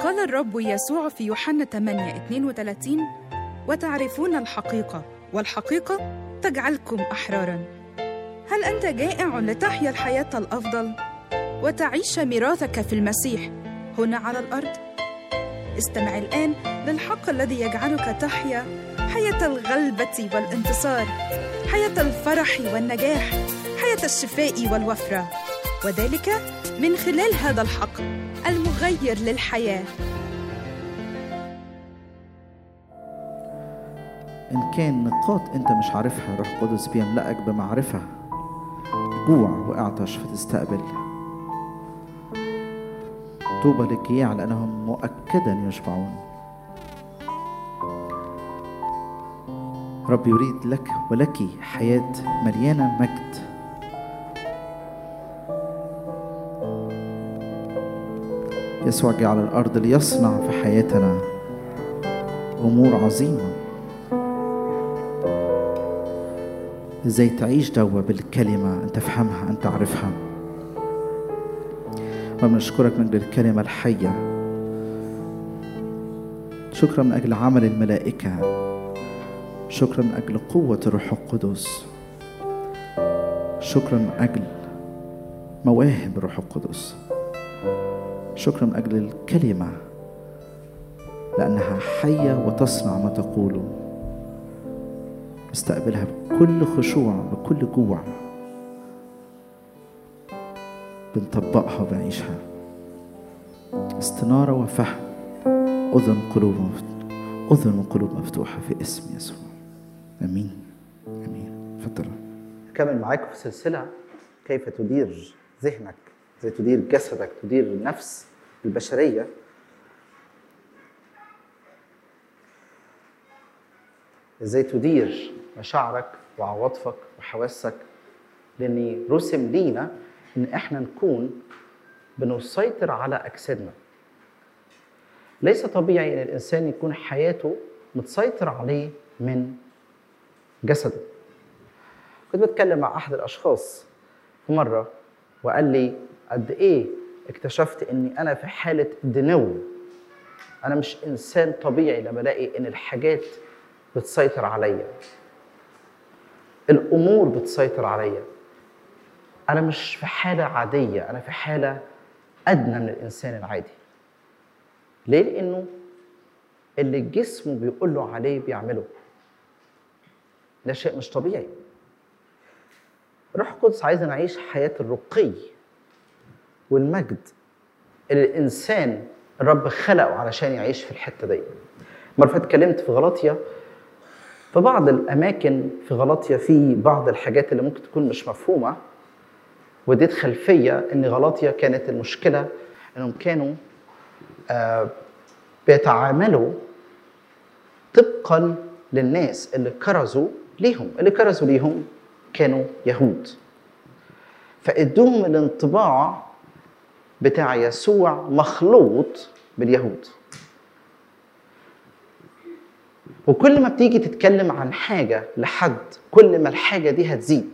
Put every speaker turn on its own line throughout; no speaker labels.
قال الرب يسوع في يوحنا 8 32 وتعرفون الحقيقة والحقيقة تجعلكم أحرارا هل أنت جائع لتحيا الحياة الأفضل وتعيش ميراثك في المسيح هنا على الأرض؟ استمع الآن للحق الذي يجعلك تحيا حياة الغلبة والانتصار حياة الفرح والنجاح حياة الشفاء والوفرة وذلك من خلال هذا الحق المغير للحياه
إن كان نقاط أنت مش عارفها روح قدس بيملأك بمعرفة جوع وإعطش فتستقبل طوبى للجياع لأنهم مؤكدا يشبعون رب يريد لك ولك حياة مليانة مجد يسوع جه على الأرض ليصنع في حياتنا أمور عظيمة ازاي تعيش دوا بالكلمة انت فهمها انت عارفها وبنشكرك من أجل الكلمة الحية شكرا من أجل عمل الملائكة شكرا من أجل قوة الروح القدس شكرا من أجل مواهب الروح القدس شكرا من أجل الكلمة لأنها حية وتصنع ما تقوله استقبلها بكل خشوع بكل جوع بنطبقها وبنعيشها استنارة وفهم أذن قلوب أذن وقلوب مفتوحة في اسم يسوع آمين آمين اتفضل
كمل معاكم في سلسلة كيف تدير ذهنك ازاي تدير جسدك تدير النفس البشرية ازاي تدير مشاعرك وعواطفك وحواسك لان رسم لينا ان احنا نكون بنسيطر على اجسادنا ليس طبيعي ان الانسان يكون حياته متسيطر عليه من جسده كنت بتكلم مع احد الاشخاص في مره وقال لي قد ايه اكتشفت اني انا في حاله دنو انا مش انسان طبيعي لما الاقي ان الحاجات بتسيطر عليا الامور بتسيطر عليا انا مش في حاله عاديه انا في حاله ادنى من الانسان العادي ليه لانه اللي جسمه بيقول له عليه بيعمله ده شيء مش طبيعي روح القدس عايزنا نعيش حياه الرقي والمجد اللي الانسان الرب خلقه علشان يعيش في الحته دي مره فاتت اتكلمت في غلاطيا في بعض الاماكن في غلاطيا في بعض الحاجات اللي ممكن تكون مش مفهومه وديت خلفيه ان غلاطيا كانت المشكله انهم كانوا آه بيتعاملوا طبقا للناس اللي كرزوا ليهم اللي كرزوا ليهم كانوا يهود فادوهم الانطباع بتاع يسوع مخلوط باليهود وكل ما بتيجي تتكلم عن حاجة لحد كل ما الحاجة دي هتزيد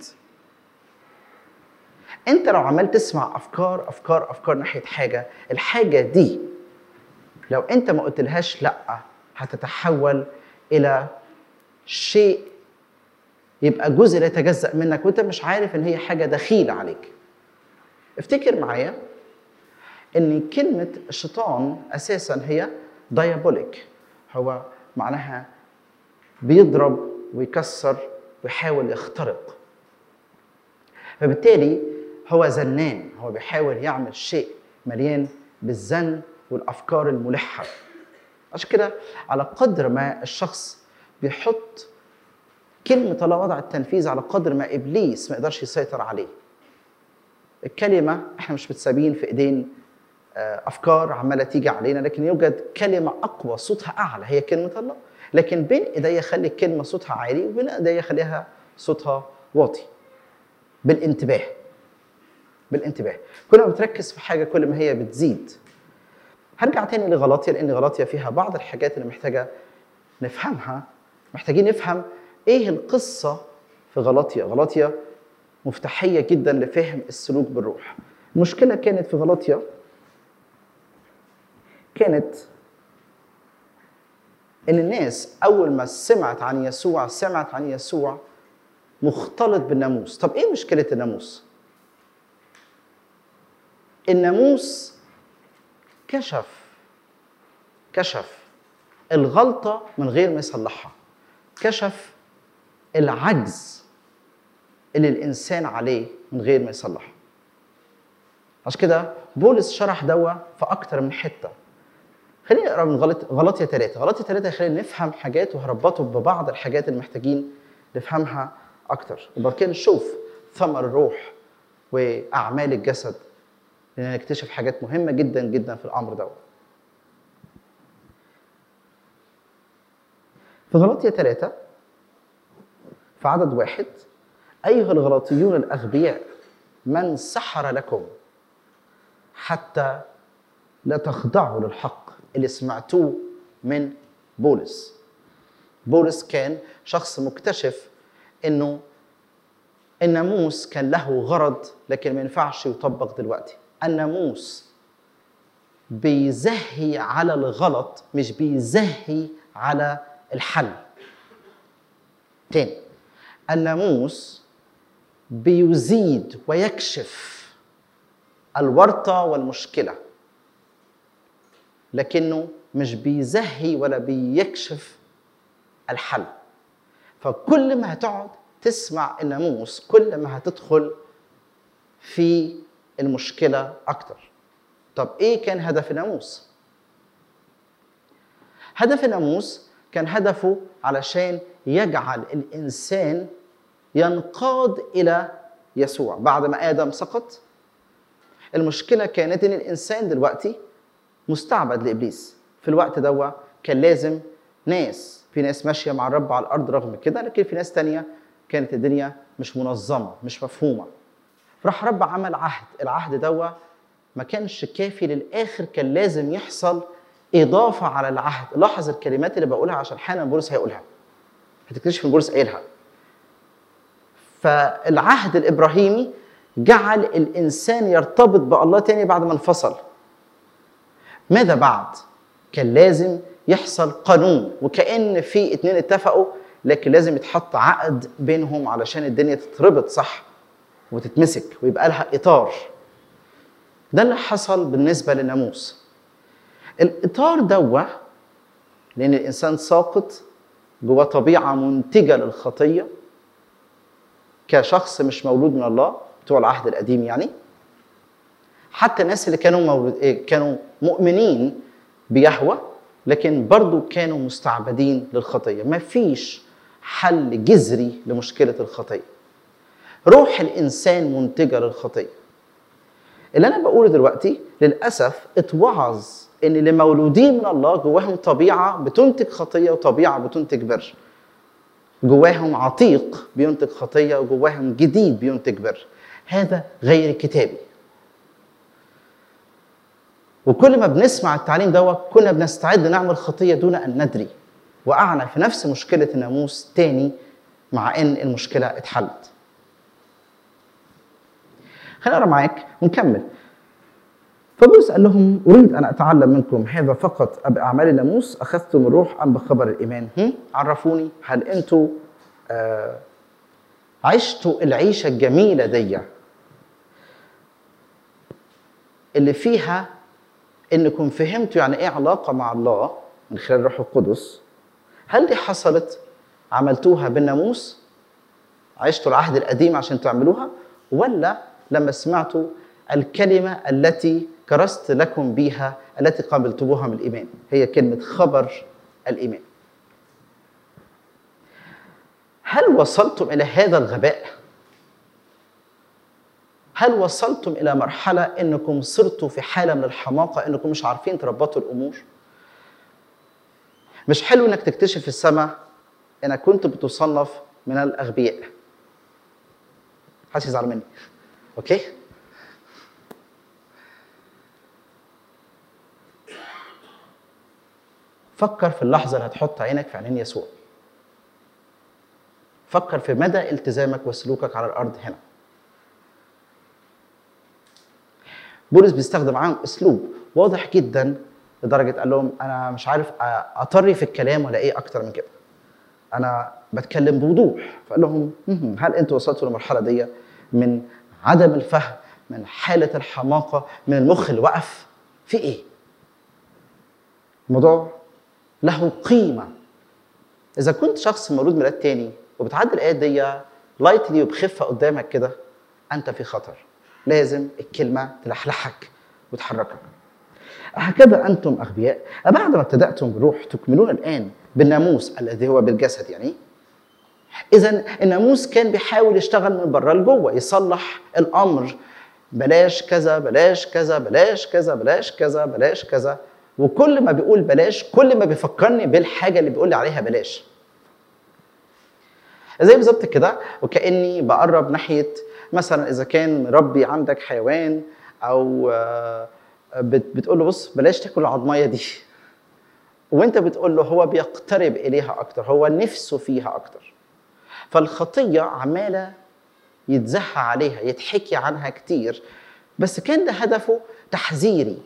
انت لو عمال تسمع افكار افكار افكار ناحية حاجة الحاجة دي لو انت ما قلتلهاش لا هتتحول الى شيء يبقى جزء لا يتجزأ منك وانت مش عارف ان هي حاجة دخيلة عليك افتكر معايا ان كلمة الشيطان اساسا هي دايابوليك هو معناها بيضرب ويكسر ويحاول يخترق فبالتالي هو زنان هو بيحاول يعمل شيء مليان بالزن والافكار الملحه عشان كده على قدر ما الشخص بيحط كلمة الله وضع التنفيذ على قدر ما إبليس ما يقدرش يسيطر عليه الكلمة احنا مش متسابين في ايدين افكار عماله تيجي علينا لكن يوجد كلمه اقوى صوتها اعلى هي كلمه الله لكن بين ايديا خلي الكلمه صوتها عالي وبين ايديا خليها صوتها واطي بالانتباه بالانتباه كل ما بتركز في حاجه كل ما هي بتزيد هرجع تاني لغلاطيا لان غلاطيا فيها بعض الحاجات اللي محتاجه نفهمها محتاجين نفهم ايه القصه في غلاطيا غلاطيا مفتاحيه جدا لفهم السلوك بالروح المشكله كانت في غلاطيا كانت ان الناس اول ما سمعت عن يسوع سمعت عن يسوع مختلط بالناموس طب ايه مشكله الناموس الناموس كشف كشف الغلطه من غير ما يصلحها كشف العجز اللي الانسان عليه من غير ما يصلحه عشان كده بولس شرح دوا في اكتر من حته خلينا نقرا من غلط غلطية ثلاثة غلطية ثلاثة خلينا نفهم حاجات وهربطه ببعض الحاجات اللي محتاجين نفهمها أكتر وبعد كده نشوف ثمر الروح وأعمال الجسد لأن نكتشف حاجات مهمة جدا جدا في الأمر ده في غلطية ثلاثة في عدد واحد أيها الغلاطيون الأغبياء من سحر لكم حتى لا تخضعوا للحق اللي سمعتوه من بولس بولس كان شخص مكتشف انه الناموس كان له غرض لكن ما ينفعش يطبق دلوقتي الناموس بيزهي على الغلط مش بيزهي على الحل تاني الناموس بيزيد ويكشف الورطة والمشكلة لكنه مش بيزهي ولا بيكشف الحل فكل ما هتقعد تسمع الناموس كل ما هتدخل في المشكلة أكتر طب إيه كان هدف الناموس؟ هدف الناموس كان هدفه علشان يجعل الإنسان ينقاد إلى يسوع بعد ما آدم سقط المشكلة كانت إن الإنسان دلوقتي مستعبد لابليس في الوقت دوا كان لازم ناس في ناس ماشيه مع الرب على الارض رغم كده لكن في ناس تانية كانت الدنيا مش منظمه مش مفهومه راح رب عمل عهد العهد دوا ما كانش كافي للاخر كان لازم يحصل اضافه على العهد لاحظ الكلمات اللي بقولها عشان حالا بولس هيقولها هتكتشف ان بولس قايلها فالعهد الابراهيمي جعل الانسان يرتبط بالله تاني بعد ما انفصل ماذا بعد؟ كان لازم يحصل قانون وكأن في اتنين اتفقوا لكن لازم يتحط عقد بينهم علشان الدنيا تتربط صح وتتمسك ويبقى لها إطار ده اللي حصل بالنسبة للناموس الإطار دوا لأن الإنسان ساقط جواه طبيعة منتجة للخطية كشخص مش مولود من الله بتوع العهد القديم يعني حتى الناس اللي كانوا مولود كانوا مؤمنين بيهوى لكن برضو كانوا مستعبدين للخطيه ما فيش حل جذري لمشكله الخطيه روح الانسان منتجه للخطيه اللي انا بقوله دلوقتي للاسف اتوعظ ان اللي مولودين من الله جواهم طبيعه بتنتج خطيه وطبيعه بتنتج بر جواهم عتيق بينتج خطيه وجواهم جديد بينتج بر هذا غير كتابي وكل ما بنسمع التعليم دوت كنا بنستعد نعمل خطيه دون ان ندري وقعنا في نفس مشكله الناموس تاني مع ان المشكله اتحلت خلينا نقرا معاك ونكمل فبولس قال لهم اريد ان اتعلم منكم هذا فقط باعمال الناموس اخذتم الروح ام بخبر الايمان هم؟ عرفوني هل انتوا آه عشتوا العيشه الجميله دي اللي فيها انكم فهمتوا يعني ايه علاقه مع الله من خلال الروح القدس هل دي حصلت عملتوها بالناموس عشتوا العهد القديم عشان تعملوها ولا لما سمعتوا الكلمه التي كرست لكم بها التي قابلتموها من الايمان هي كلمه خبر الايمان هل وصلتم الى هذا الغباء هل وصلتم الى مرحله انكم صرتوا في حاله من الحماقه انكم مش عارفين تربطوا الامور مش حلو انك تكتشف في السماء انك كنت بتصنف من الاغبياء محدش يزعل مني اوكي فكر في اللحظه اللي هتحط عينك في عينين يسوع فكر في مدى التزامك وسلوكك على الارض هنا بولس بيستخدم معاهم اسلوب واضح جدا لدرجه قال لهم انا مش عارف أ- اطري في الكلام ولا ايه اكتر من كده انا بتكلم بوضوح فقال لهم "مهم، هل انتوا وصلتوا للمرحله دي من عدم الفهم من حاله الحماقه من المخ اللي وقف في ايه الموضوع له قيمه اذا كنت شخص مولود ميلاد تاني وبتعدي الايات دي لايتلي وبخفه قدامك كده انت في خطر لازم الكلمه تلحلحك وتحركك هكذا انتم اغبياء بعد ما ابتداتم بروح تكملون الان بالناموس الذي هو بالجسد يعني اذا الناموس كان بيحاول يشتغل من بره لجوه يصلح الامر بلاش كذا بلاش كذا بلاش كذا بلاش كذا بلاش كذا وكل ما بيقول بلاش كل ما بيفكرني بالحاجه اللي بيقول لي عليها بلاش زي بالظبط كده وكاني بقرب ناحيه مثلا اذا كان ربي عندك حيوان او آه، بت- بتقول له بص بلاش تاكل العضميه دي وانت بتقول له هو بيقترب اليها اكتر هو نفسه فيها اكتر فالخطيه عماله يتزحى عليها يتحكي عنها كتير بس كان ده هدفه تحذيري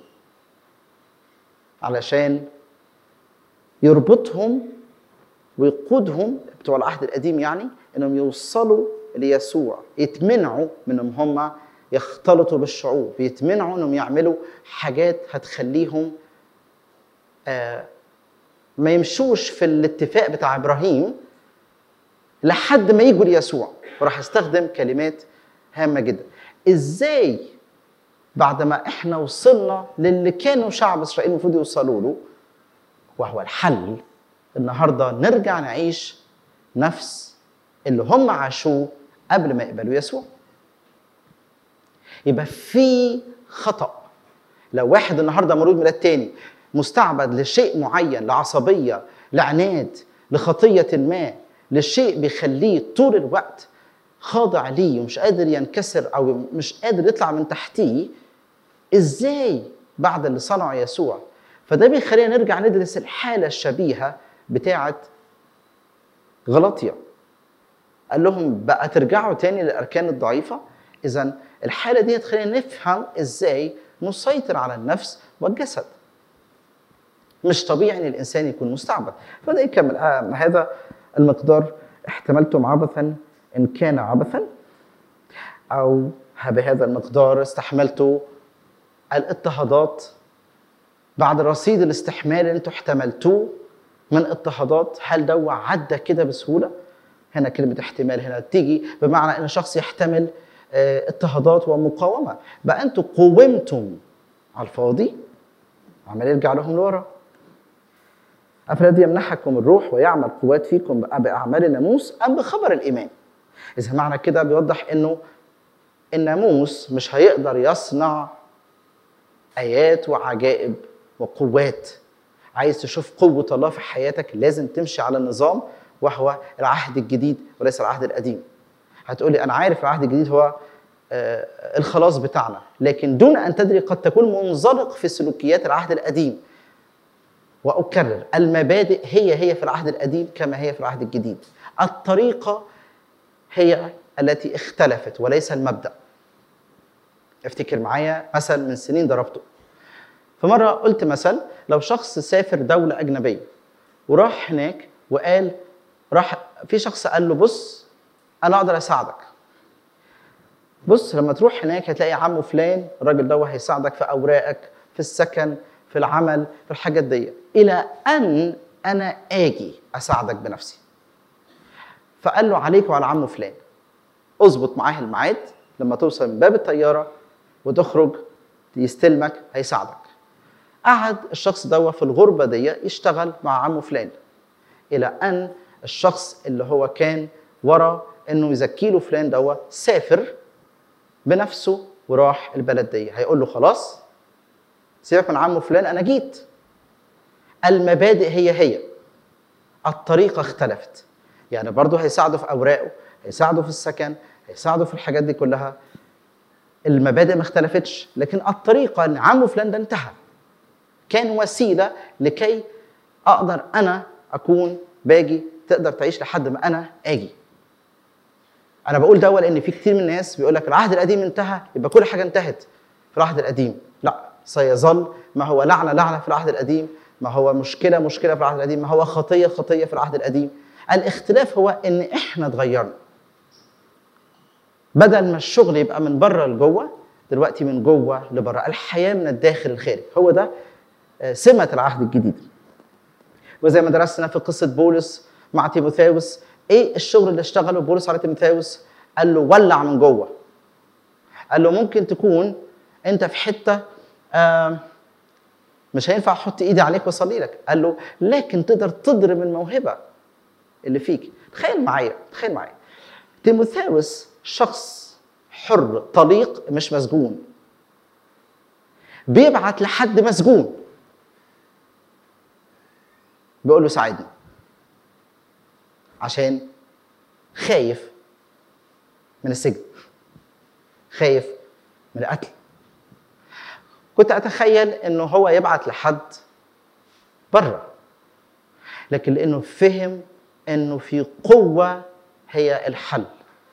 علشان يربطهم ويقودهم بتوع العهد القديم يعني انهم يوصلوا ليسوع يتمنعوا من انهم هم يختلطوا بالشعوب يتمنعوا انهم يعملوا حاجات هتخليهم آه ما يمشوش في الاتفاق بتاع ابراهيم لحد ما يجوا ليسوع وراح استخدم كلمات هامه جدا ازاي بعد ما احنا وصلنا للي كانوا شعب اسرائيل المفروض يوصلوا له وهو الحل النهارده نرجع نعيش نفس اللي هم عاشوه قبل ما يقبلوا يسوع يبقى في خطأ لو واحد النهارده مولود ميلاد تاني مستعبد لشيء معين لعصبيه لعناد لخطيه ما لشيء بيخليه طول الوقت خاضع ليه ومش قادر ينكسر او مش قادر يطلع من تحتيه ازاي بعد اللي صنعه يسوع فده بيخلينا نرجع ندرس الحاله الشبيهه بتاعه غلطيا قال لهم بقى ترجعوا تاني للاركان الضعيفه اذا الحاله دي تخلينا نفهم ازاي نسيطر على النفس والجسد مش طبيعي ان الانسان يكون مستعبد فده يكمل آه هذا المقدار احتملتم عبثا ان كان عبثا او بهذا المقدار استحملتوا الاضطهادات بعد رصيد الاستحمال اللي انتوا احتملتوه من اضطهادات هل ده عدى كده بسهوله؟ هنا كلمه احتمال هنا تيجي بمعنى ان شخص يحتمل اه اضطهادات ومقاومه بقى انتوا قومتم على الفاضي عمال يرجع لهم لورا أفلا يمنحكم الروح ويعمل قوات فيكم بأعمال الناموس أم بخبر الإيمان إذا معنى كده بيوضح إنه الناموس مش هيقدر يصنع آيات وعجائب وقوات عايز تشوف قوة الله في حياتك لازم تمشي على النظام وهو العهد الجديد وليس العهد القديم هتقولي أنا عارف العهد الجديد هو آه الخلاص بتاعنا لكن دون أن تدري قد تكون منزلق في سلوكيات العهد القديم واكرر المبادئ هي هي في العهد القديم كما هي في العهد الجديد الطريقه هي التي اختلفت وليس المبدا افتكر معايا مثل من سنين ضربته فمره قلت مثل لو شخص سافر دوله اجنبيه وراح هناك وقال راح في شخص قال له بص انا اقدر اساعدك بص لما تروح هناك هتلاقي عمه فلان الراجل ده هيساعدك في اوراقك في السكن في العمل في الحاجات دي الى ان انا اجي اساعدك بنفسي فقال له عليك وعلى عمه فلان اظبط معاه الميعاد لما توصل من باب الطياره وتخرج يستلمك هيساعدك قعد الشخص ده في الغربه دي يشتغل مع عمه فلان الى ان الشخص اللي هو كان ورا انه يزكي له فلان ده سافر بنفسه وراح البلد دي هيقول له خلاص سيبك من عمه فلان انا جيت المبادئ هي هي الطريقة اختلفت يعني برضه هيساعده في أوراقه هيساعده في السكن هيساعده في الحاجات دي كلها المبادئ ما اختلفتش لكن الطريقة ان عمه فلان ده انتهى كان وسيلة لكي أقدر أنا أكون باجي تقدر تعيش لحد ما أنا آجي أنا بقول ده لأن في كتير من الناس بيقول لك العهد القديم انتهى يبقى كل حاجة انتهت في العهد القديم لا سيظل ما هو لعنه لعنه في العهد القديم ما هو مشكله مشكله في العهد القديم ما هو خطيه خطيه في العهد القديم الاختلاف هو ان احنا اتغيرنا بدل ما الشغل يبقى من بره لجوه دلوقتي من جوه لبره الحياه من الداخل للخارج هو ده آه، سمه العهد الجديد وزي ما درسنا في قصه بولس مع تيموثاوس ايه الشغل اللي اشتغله بولس على تيموثاوس قال له ولع من جوه قال له ممكن تكون انت في حته آه مش هينفع احط ايدي عليك واصلي لك قال له لكن تقدر تضرب الموهبه اللي فيك تخيل معايا تخيل معايا تيموثاوس شخص حر طليق مش مسجون بيبعت لحد مسجون بيقول له ساعدني عشان خايف من السجن خايف من القتل كنت اتخيل انه هو يبعت لحد بره لكن لانه فهم انه في قوه هي الحل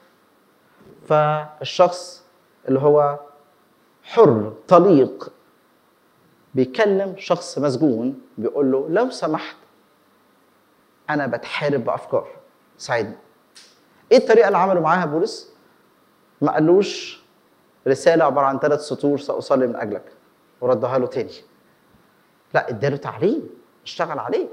فالشخص اللي هو حر طليق بيكلم شخص مسجون بيقول له لو سمحت انا بتحارب بافكار ساعدني ايه الطريقه اللي عملوا معاها بولس ما قالوش رساله عباره عن ثلاث سطور ساصلي من اجلك وردها له تاني لا اداله تعليم اشتغل عليه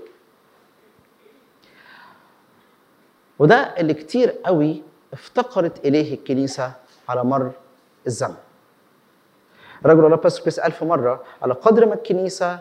وده اللي كتير قوي افتقرت اليه الكنيسه على مر الزمن رجل الله باسكس ألف مرة على قدر ما الكنيسة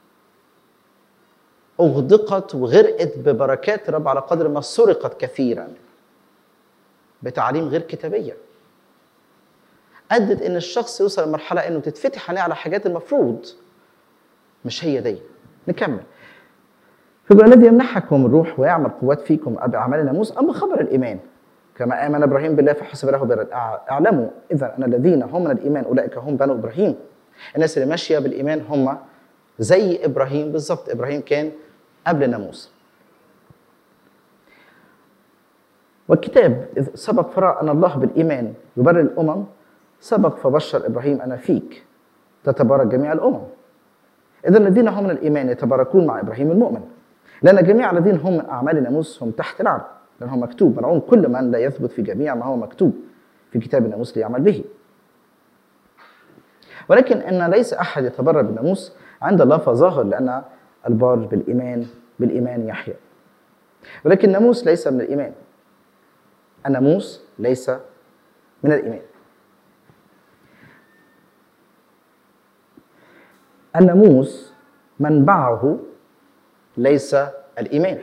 أغدقت وغرقت ببركات الرب على قدر ما سرقت كثيرا بتعاليم غير كتابية أدت إن الشخص يوصل لمرحلة إنه تتفتح عليه على حاجات المفروض مش هي دي نكمل فيقول الذي يمنحكم الروح ويعمل قوات فيكم بأعمال الناموس أما خبر الإيمان كما آمن إبراهيم بالله فحسب له برا اعلموا إذا أن الذين هم من الإيمان أولئك هم بنو إبراهيم الناس اللي ماشية بالإيمان هم زي إبراهيم بالظبط إبراهيم كان قبل الناموس والكتاب إذ سبق فرأى أن الله بالإيمان يبرر الأمم سبق فبشر إبراهيم أنا فيك تتبارك جميع الأمم إذا الذين هم من الإيمان يتباركون مع إبراهيم المؤمن لأن جميع الذين هم من أعمال الناموس هم تحت العرض لأنه مكتوب ملعون كل من لا يثبت في جميع ما هو مكتوب في كتاب الناموس ليعمل به ولكن أن ليس أحد يتبرر بالناموس عند الله فظاهر لأن البار بالإيمان بالإيمان يحيى ولكن الناموس ليس من الإيمان الناموس ليس من الإيمان الناموس منبعه ليس الإيمان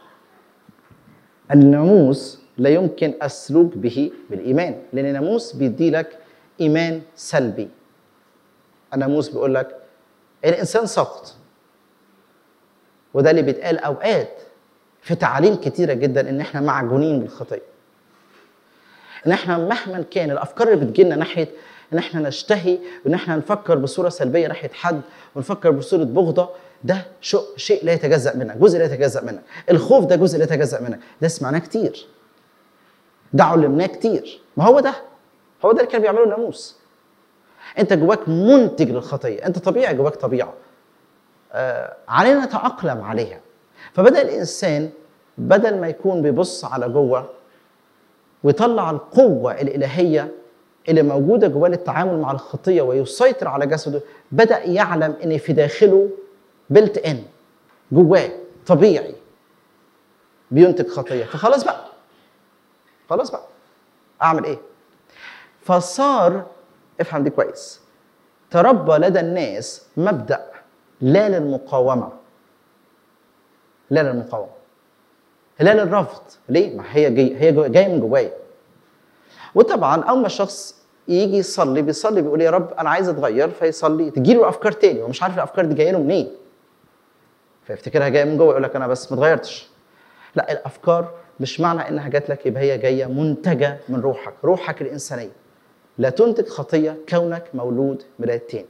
الناموس لا يمكن السلوك به بالإيمان لأن الناموس بيدي لك إيمان سلبي الناموس بيقول لك الإنسان سقط وده اللي بيتقال أوقات في تعاليم كتيرة جدا إن إحنا معجونين بالخطية إن إحنا مهما كان الأفكار اللي بتجيلنا ناحية إن إحنا نشتهي وإن إحنا نفكر بصورة سلبية ناحية حد ونفكر بصورة بغضة ده شيء لا يتجزأ منك جزء لا يتجزأ منك الخوف ده جزء لا يتجزأ منك ده سمعناه كتير ده علمناه كتير ما هو ده هو ده اللي كان بيعمله الناموس انت جواك منتج للخطيه انت طبيعي جواك طبيعه آه علينا نتاقلم عليها فبدا الانسان بدل ما يكون بيبص على جوه ويطلع القوه الالهيه اللي موجوده جواه للتعامل مع الخطيه ويسيطر على جسده بدا يعلم ان في داخله بلت ان جواه طبيعي بينتج خطيه فخلاص بقى خلاص بقى اعمل ايه فصار افهم دي كويس تربى لدى الناس مبدا لا للمقاومه لا للمقاومه لا للرفض ليه ما هي جاي هي جايه من جوايا وطبعا اول ما الشخص يجي يصلي بيصلي بيقول يا رب انا عايز اتغير فيصلي تجي له افكار تاني ومش عارف الافكار دي جايه له منين فيفتكرها جايه من جوه يقول لك انا بس ما اتغيرتش لا الافكار مش معنى انها جات لك يبقى هي جايه منتجه من روحك روحك الانسانيه لا تنتج خطيه كونك مولود ميلاد تاني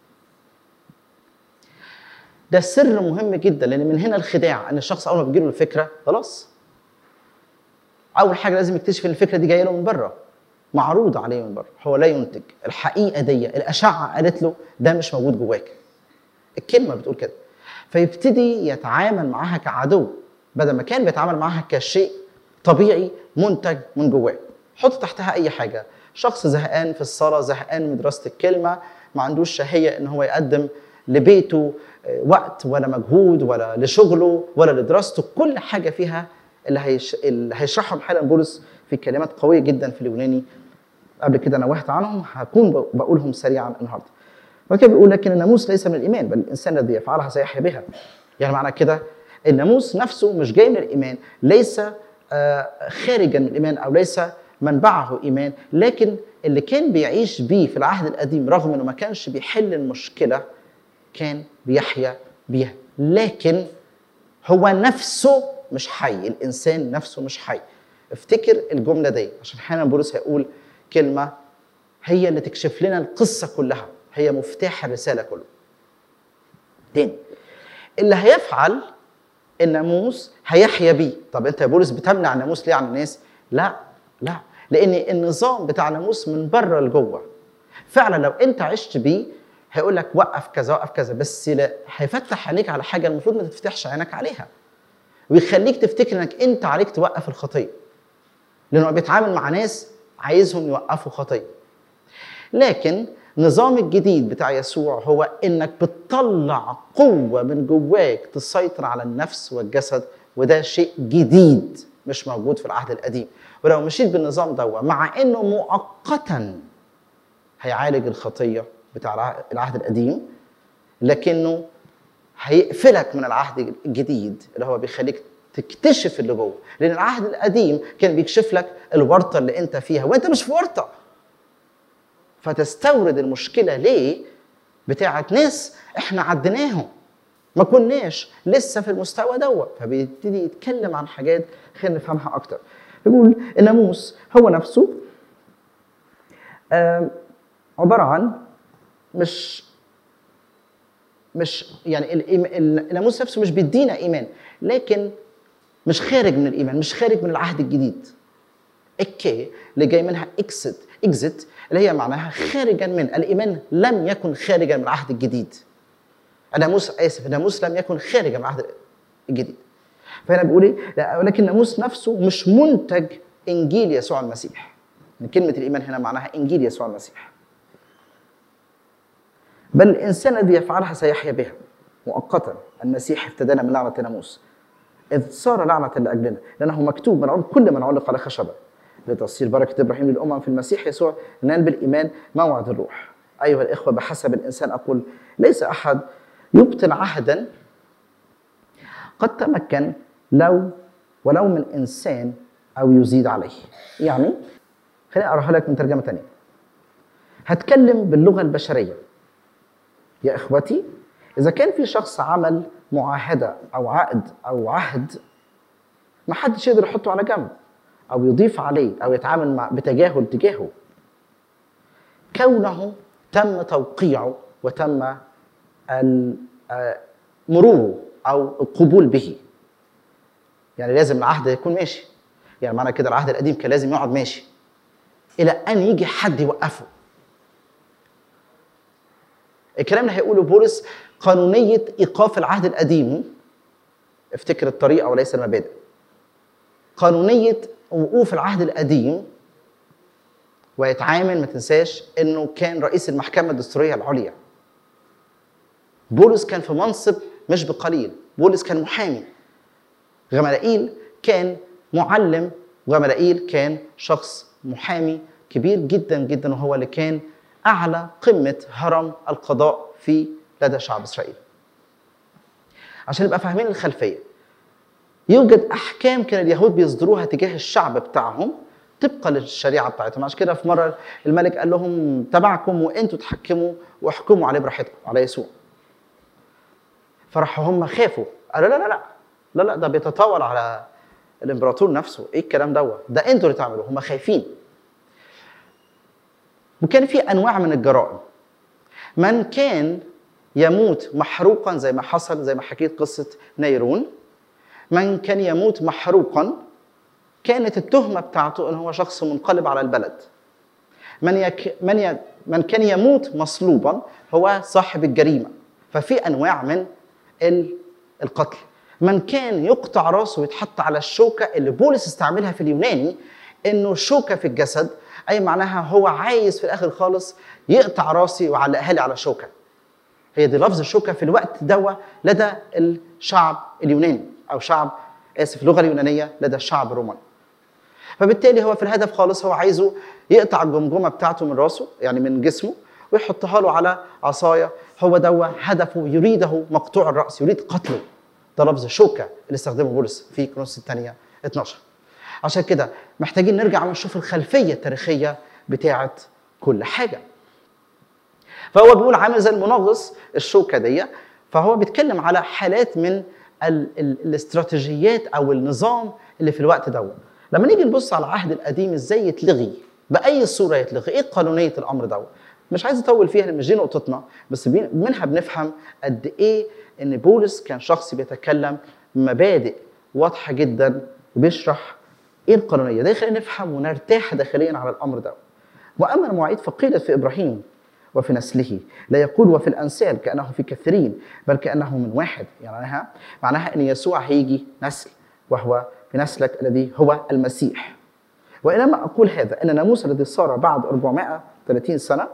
ده سر مهم جدا لان من هنا الخداع ان الشخص اول ما بيجيله الفكره خلاص اول حاجه لازم يكتشف ان الفكره دي جايه له من بره معروض عليه من بره هو لا ينتج الحقيقه دي الاشعه قالت له ده مش موجود جواك الكلمه بتقول كده فيبتدي يتعامل معاها كعدو بدل ما كان بيتعامل معاها كشيء طبيعي منتج من جواه حط تحتها اي حاجه شخص زهقان في الصلاه زهقان من دراسه الكلمه ما عندوش شهيه ان هو يقدم لبيته آه، وقت ولا مجهود ولا لشغله ولا لدراسته كل حاجه فيها اللي, هيش... اللي هيشرحهم حالا بولس في كلمات قويه جدا في اليوناني قبل كده نوهت عنهم هكون ب- بقولهم سريعا النهارده بعد كده بيقول لكن الناموس ليس من الايمان بل الانسان الذي يفعلها سيحيا بها يعني معنى كده الناموس نفسه مش جاي من الايمان ليس آه، خارجا من الايمان او ليس منبعه ايمان لكن اللي كان بيعيش بيه في العهد القديم رغم انه ما كانش بيحل المشكله كان بيحيا بيها لكن هو نفسه مش حي الانسان نفسه مش حي افتكر الجمله دي عشان احيانا بولس هيقول كلمه هي اللي تكشف لنا القصه كلها هي مفتاح الرساله كله تاني اللي هيفعل الناموس هيحيا بيه طب انت يا بولس بتمنع الناموس ليه عن الناس لا لا لان النظام بتاع الناموس من بره لجوه فعلا لو انت عشت بيه هيقول لك وقف كذا وقف كذا بس لا هيفتح عينيك على حاجه المفروض ما تفتحش عينك عليها ويخليك تفتكر انك انت عليك توقف الخطيه لانه بيتعامل مع ناس عايزهم يوقفوا خطيه لكن نظام الجديد بتاع يسوع هو انك بتطلع قوه من جواك تسيطر على النفس والجسد وده شيء جديد مش موجود في العهد القديم ولو مشيت بالنظام ده مع انه مؤقتا هيعالج الخطيه بتاع الع- العهد القديم لكنه هيقفلك من العهد الجديد اللي هو بيخليك تكتشف اللي جوه لان العهد القديم كان بيكشف لك الورطه اللي انت فيها وانت مش في ورطه فتستورد المشكله ليه بتاعت ناس احنا عديناهم ما كناش لسه في المستوى دوت فبيبتدي يتكلم عن حاجات خلينا نفهمها اكتر بيقول الناموس هو نفسه آم، عباره عن مش مش يعني الإيم- الناموس نفسه مش بيدينا ايمان لكن مش خارج من الايمان مش خارج من العهد الجديد الكي اللي جاي منها اكست اكزت اللي هي معناها خارجا من الايمان لم يكن خارجا من العهد الجديد الناموس اسف الناموس لم يكن خارجا من العهد الجديد فهنا بيقول ايه لا، ولكن الناموس نفسه مش منتج انجيل يسوع المسيح يعني كلمه الايمان هنا معناها انجيل يسوع المسيح بل الانسان الذي يفعلها سيحيا بها مؤقتا المسيح افتدانا من لعنه الناموس إذ صار لعنة لأجلنا لأنه مكتوب من علق كل من علق على خشبة لتصير بركة إبراهيم للأمم في المسيح يسوع نال بالإيمان موعد الروح أيها الإخوة بحسب الإنسان أقول ليس أحد يبطل عهدا قد تمكن لو ولو من إنسان أو يزيد عليه يعني خليني أقراها لك من ترجمة تانية هتكلم باللغة البشرية يا إخوتي إذا كان في شخص عمل معاهدة أو عقد أو عهد ما حدش يقدر يحطه على جنب أو يضيف عليه أو يتعامل مع بتجاهل تجاهه كونه تم توقيعه وتم ال- آه، مروره أو القبول به يعني لازم العهد يكون ماشي يعني معنى كده العهد القديم كان لازم يقعد ماشي إلى أن يجي حد يوقفه الكلام اللي هيقوله بولس قانونية إيقاف العهد القديم افتكر الطريقة وليس المبادئ قانونية وقوف العهد القديم ويتعامل ما تنساش انه كان رئيس المحكمة الدستورية العليا بولس كان في منصب مش بقليل بولس كان محامي غملائيل كان معلم وغملائيل كان شخص محامي كبير جدا جدا وهو اللي كان اعلى قمه هرم القضاء في لدى شعب اسرائيل. عشان نبقى فاهمين الخلفيه. يوجد احكام كان اليهود بيصدروها تجاه الشعب بتاعهم طبقا للشريعه بتاعتهم عشان كده في مره الملك قال لهم تبعكم وانتوا تحكموا واحكموا عليه براحتكم على يسوع. فراحوا هم خافوا قالوا لا لا لا لا لا ده بيتطاول على الامبراطور نفسه ايه الكلام دوت ده انتوا اللي تعملوه هم خايفين وكان في انواع من الجرائم من كان يموت محروقا زي ما حصل زي ما حكيت قصه نيرون من كان يموت محروقا كانت التهمه بتاعته ان هو شخص منقلب على البلد من يك من ي... من كان يموت مصلوبا هو صاحب الجريمه ففي انواع من ال- القتل من كان يقطع راسه ويتحط على الشوكه اللي بولس استعملها في اليوناني انه شوكه في الجسد اي معناها هو عايز في الاخر خالص يقطع راسي ويعلقها لي على شوكه هي دي لفظ الشوكه في الوقت دوا لدى الشعب اليوناني او شعب اسف اللغه اليونانيه لدى الشعب الروماني فبالتالي هو في الهدف خالص هو عايزه يقطع الجمجمه بتاعته من راسه يعني من جسمه ويحطها له على عصايه هو دوا هدفه يريده مقطوع الراس يريد قتله ده لفظ شوكه اللي استخدمه بولس في كورنثوس الثانيه 12 عشان كده محتاجين نرجع ونشوف الخلفيه التاريخيه بتاعه كل حاجه فهو بيقول عامل زي المنغص الشوكه دي فهو بيتكلم على حالات من ال ال الاستراتيجيات او النظام اللي في الوقت ده لما نيجي نبص على العهد القديم ازاي يتلغي باي صوره يتلغي ايه قانونيه الامر ده مش عايز اطول فيها لان مش دي نقطتنا بس بين- منها بنفهم قد ايه ان بولس كان شخص بيتكلم مبادئ واضحه جدا وبيشرح ايه القانونيه ده يخلينا نفهم ونرتاح داخليا على الامر ده واما المواعيد فقيلت في ابراهيم وفي نسله لا يقول وفي الانسال كانه في كثيرين بل كانه من واحد يعني معناها معناها ان يسوع هيجي نسل وهو في نسلك الذي هو المسيح وانما اقول هذا ان الناموس الذي صار بعد 430 سنه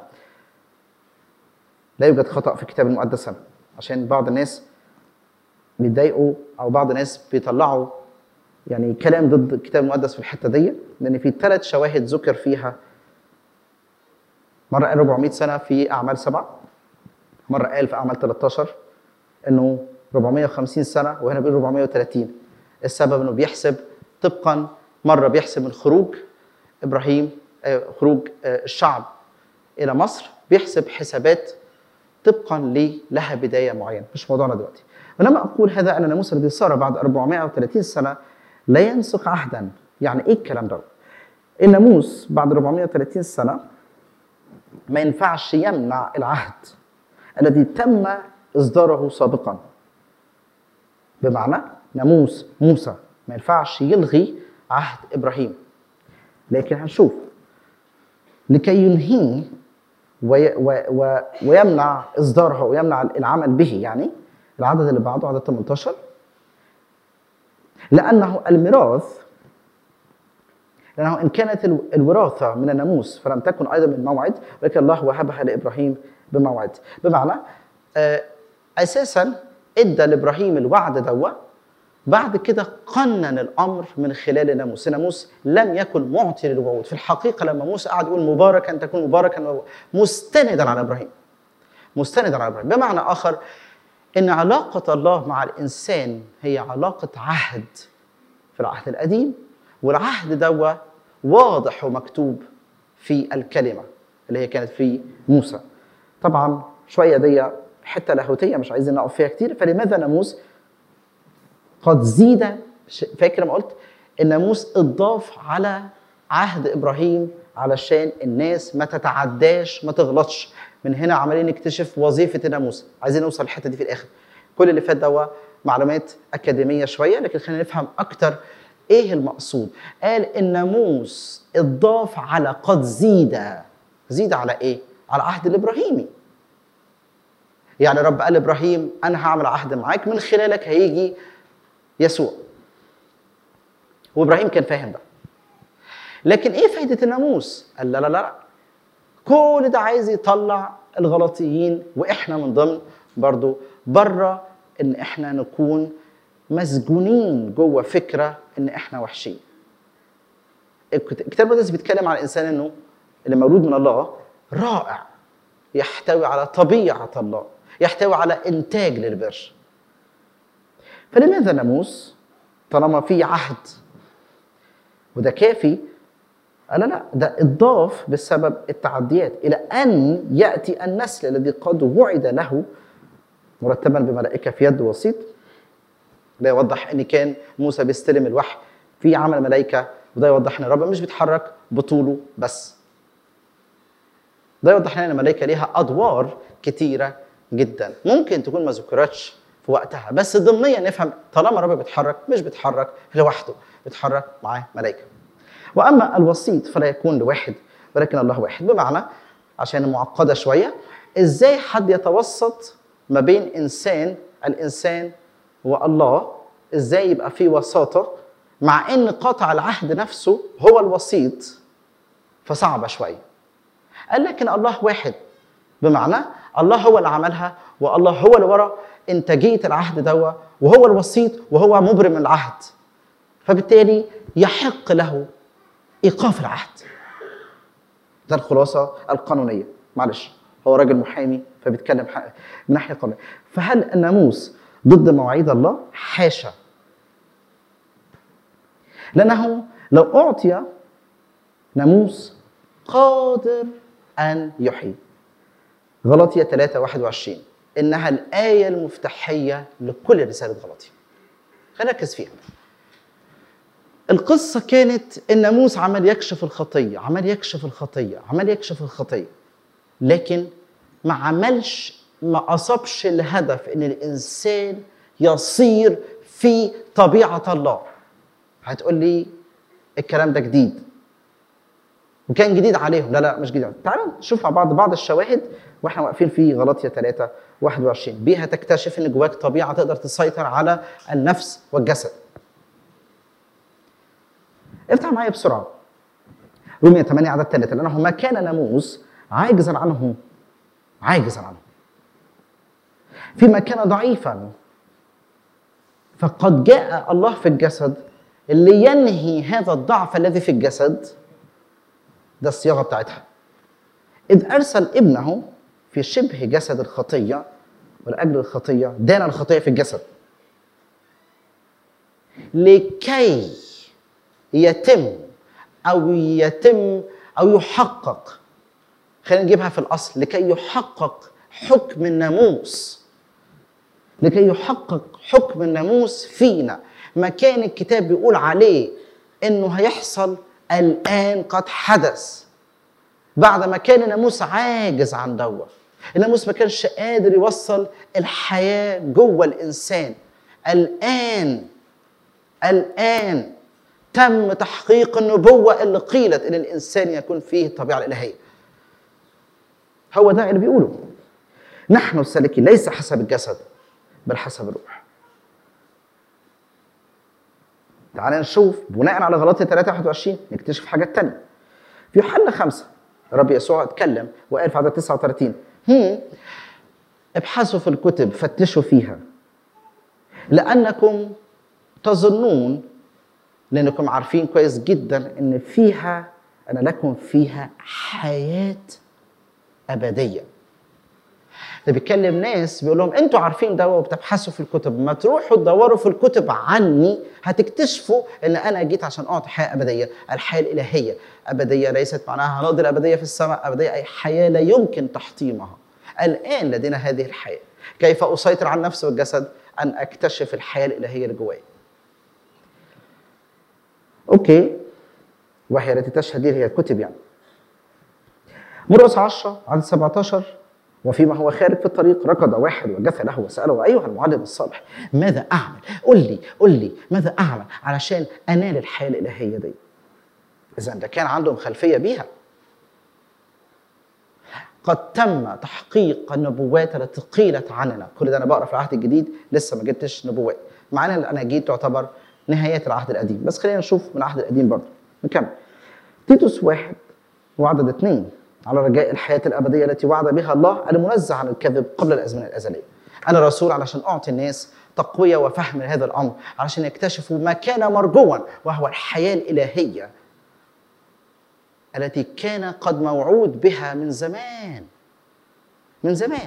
لا يوجد خطا في الكتاب المقدس عشان بعض الناس بيتضايقوا او بعض الناس بيطلعوا يعني كلام ضد الكتاب المقدس في الحته دي لان في ثلاث شواهد ذكر فيها مره قال 400 سنه في اعمال سبعه مره قال في اعمال 13 انه 450 سنه وهنا بيقول 430 السبب انه بيحسب طبقا مره بيحسب من خروج ابراهيم آه، خروج آه، الشعب الى مصر بيحسب حسابات طبقا ل لها بدايه معينه مش موضوعنا دلوقتي ولما اقول هذا ان الناموس الذي صار بعد 430 سنه لا ينسخ عهدا يعني ايه الكلام ده الناموس بعد 430 سنه ما ينفعش يمنع العهد الذي تم اصداره سابقا بمعنى ناموس موسى ما ينفعش يلغي عهد ابراهيم لكن هنشوف لكي ينهيه وي و و ويمنع اصدارها ويمنع العمل به يعني العدد اللي بعده عدد 18 لانه الميراث لانه ان كانت ال- الوراثه من الناموس فلم تكن ايضا من موعد ولكن الله وهبها لابراهيم بموعد بمعنى آه، اساسا ادى لابراهيم الوعد دوا بعد كده قنن الامر من خلال الناموس، الناموس لم يكن معطي للوعود، في الحقيقه لما موسى قعد يقول مباركا تكون مباركا مستندا على ابراهيم. مستندا على ابراهيم، بمعنى اخر ان علاقه الله مع الانسان هي علاقه عهد في العهد القديم والعهد دوا واضح ومكتوب في الكلمه اللي هي كانت في موسى. طبعا شويه دي حته لاهوتيه مش عايزين نقف فيها كتير فلماذا ناموس قد زيد ش- فاكر ما قلت الناموس اتضاف على عهد ابراهيم علشان الناس ما تتعداش ما تغلطش من هنا عمالين نكتشف وظيفه الناموس عايزين نوصل للحته دي في الاخر كل اللي فات ده معلومات اكاديميه شويه لكن خلينا نفهم اكتر ايه المقصود قال الناموس اتضاف على قد زيد زيد على ايه على العهد الابراهيمي يعني رب قال لابراهيم انا هعمل عهد معاك من خلالك هيجي يسوع وابراهيم كان فاهم ده لكن ايه فايده الناموس قال لا لا لا كل ده عايز يطلع الغلطيين واحنا من ضمن برضو بره ان احنا نكون مسجونين جوه فكره ان احنا وحشين الكت- الكتاب المقدس بيتكلم عن الانسان انه اللي مولود من الله رائع يحتوي على طبيعه الله يحتوي على انتاج للبر فلماذا الناموس طالما في عهد وده كافي قال لا لا ده اتضاف بسبب التعديات الى ان ياتي النسل الذي قد وعد له مرتبا بملائكه في يد وسيط ده يوضح ان كان موسى بيستلم الوحي في عمل ملائكه وده يوضح ان الرب مش بيتحرك بطوله بس ده يوضح لنا ان الملائكه ليها ادوار كتيره جدا ممكن تكون ما ذكرتش في وقتها بس ضمنيا نفهم طالما الرب بيتحرك مش بيتحرك لوحده بيتحرك معاه ملائكه واما الوسيط فلا يكون لواحد ولكن الله واحد بمعنى عشان معقده شويه ازاي حد يتوسط ما بين انسان الانسان والله ازاي يبقى في وساطه مع ان قاطع العهد نفسه هو الوسيط فصعبه شويه قال لكن الله واحد بمعنى الله هو اللي عملها والله هو اللي ورا انتاجيه العهد دوا وهو الوسيط وهو مبرم العهد فبالتالي يحق له ايقاف العهد ده الخلاصه القانونيه معلش هو راجل محامي فبيتكلم ح- من ناحيه قانونيه فهل الناموس ضد مواعيد الله حاشا لانه لو اعطي ناموس قادر ان يحيي غلطية 3 21 إنها الآية المفتاحية لكل رسالة غلطية خلينا نركز فيها القصة كانت الناموس عمال يكشف الخطية عمال يكشف الخطية عمال يكشف الخطية لكن ما عملش ما أصابش الهدف إن الإنسان يصير في طبيعة الله هتقول لي الكلام ده جديد وكان جديد عليهم لا لا مش جديد تعالوا نشوف مع بعض بعض الشواهد واحنا واقفين في غلطية 3 21 بيها تكتشف ان جواك طبيعة تقدر تسيطر على النفس والجسد افتح معايا بسرعة رومية 8 عدد 3 لأنه ما كان ناموس عاجزا عنه عاجزا عنه فيما كان ضعيفا فقد جاء الله في الجسد لينهي هذا الضعف الذي في الجسد ده الصياغه بتاعتها اذ ارسل ابنه في شبه جسد الخطيه ولاجل الخطيه دان الخطيه في الجسد لكي يتم او يتم او يحقق خلينا نجيبها في الاصل لكي يحقق حكم الناموس لكي يحقق حكم الناموس فينا ما كان الكتاب بيقول عليه انه هيحصل الان قد حدث بعد ما كان الناموس عاجز عن دوت الناموس ما كانش قادر يوصل الحياه جوه الانسان الان الان تم تحقيق النبوه اللي قيلت ان الانسان يكون فيه الطبيعه الالهيه هو ده اللي بيقوله نحن السالكين ليس حسب الجسد بل حسب الروح تعال نشوف بناء على غلطية 23 نكتشف حاجات تانية في يوحنا خمسة الرب يسوع اتكلم وقال في عدد 39 هم ابحثوا في الكتب فتشوا فيها لأنكم تظنون لأنكم عارفين كويس جدا إن فيها أن لكم فيها حياة أبدية ده بيتكلم ناس بيقول لهم انتوا عارفين ده وبتبحثوا في الكتب ما تروحوا تدوروا في الكتب عني هتكتشفوا ان انا جيت عشان اعطي حياه ابديه الحياه الالهيه ابديه ليست معناها هنقضي الابديه في السماء ابديه اي حياه لا يمكن تحطيمها الان لدينا هذه الحياه كيف اسيطر على النفس والجسد ان اكتشف الحياه الالهيه اللي جوايا اوكي وهي التي تشهد لي هي الكتب يعني مرقس 10 عدد 17 وفيما هو خارج في الطريق ركض واحد وجث له وسأله أيها المعلم الصالح ماذا أعمل؟ قل لي قل لي ماذا أعمل علشان أنال الحياة الإلهية دي؟ إذا ده كان عندهم خلفية بيها قد تم تحقيق النبوات التي قيلت عننا كل ده أنا بقرأ في العهد الجديد لسه ما جبتش نبوات مع أن الأناجيل تعتبر نهايات العهد القديم بس خلينا نشوف من العهد القديم برضه نكمل تيتوس واحد وعدد اثنين على رجاء الحياة الأبدية التي وعد بها الله المنزه عن الكذب قبل الأزمنة الأزلية أنا رسول علشان أعطي الناس تقوية وفهم لهذا الأمر علشان يكتشفوا ما كان مرجوا وهو الحياة الإلهية التي كان قد موعود بها من زمان من زمان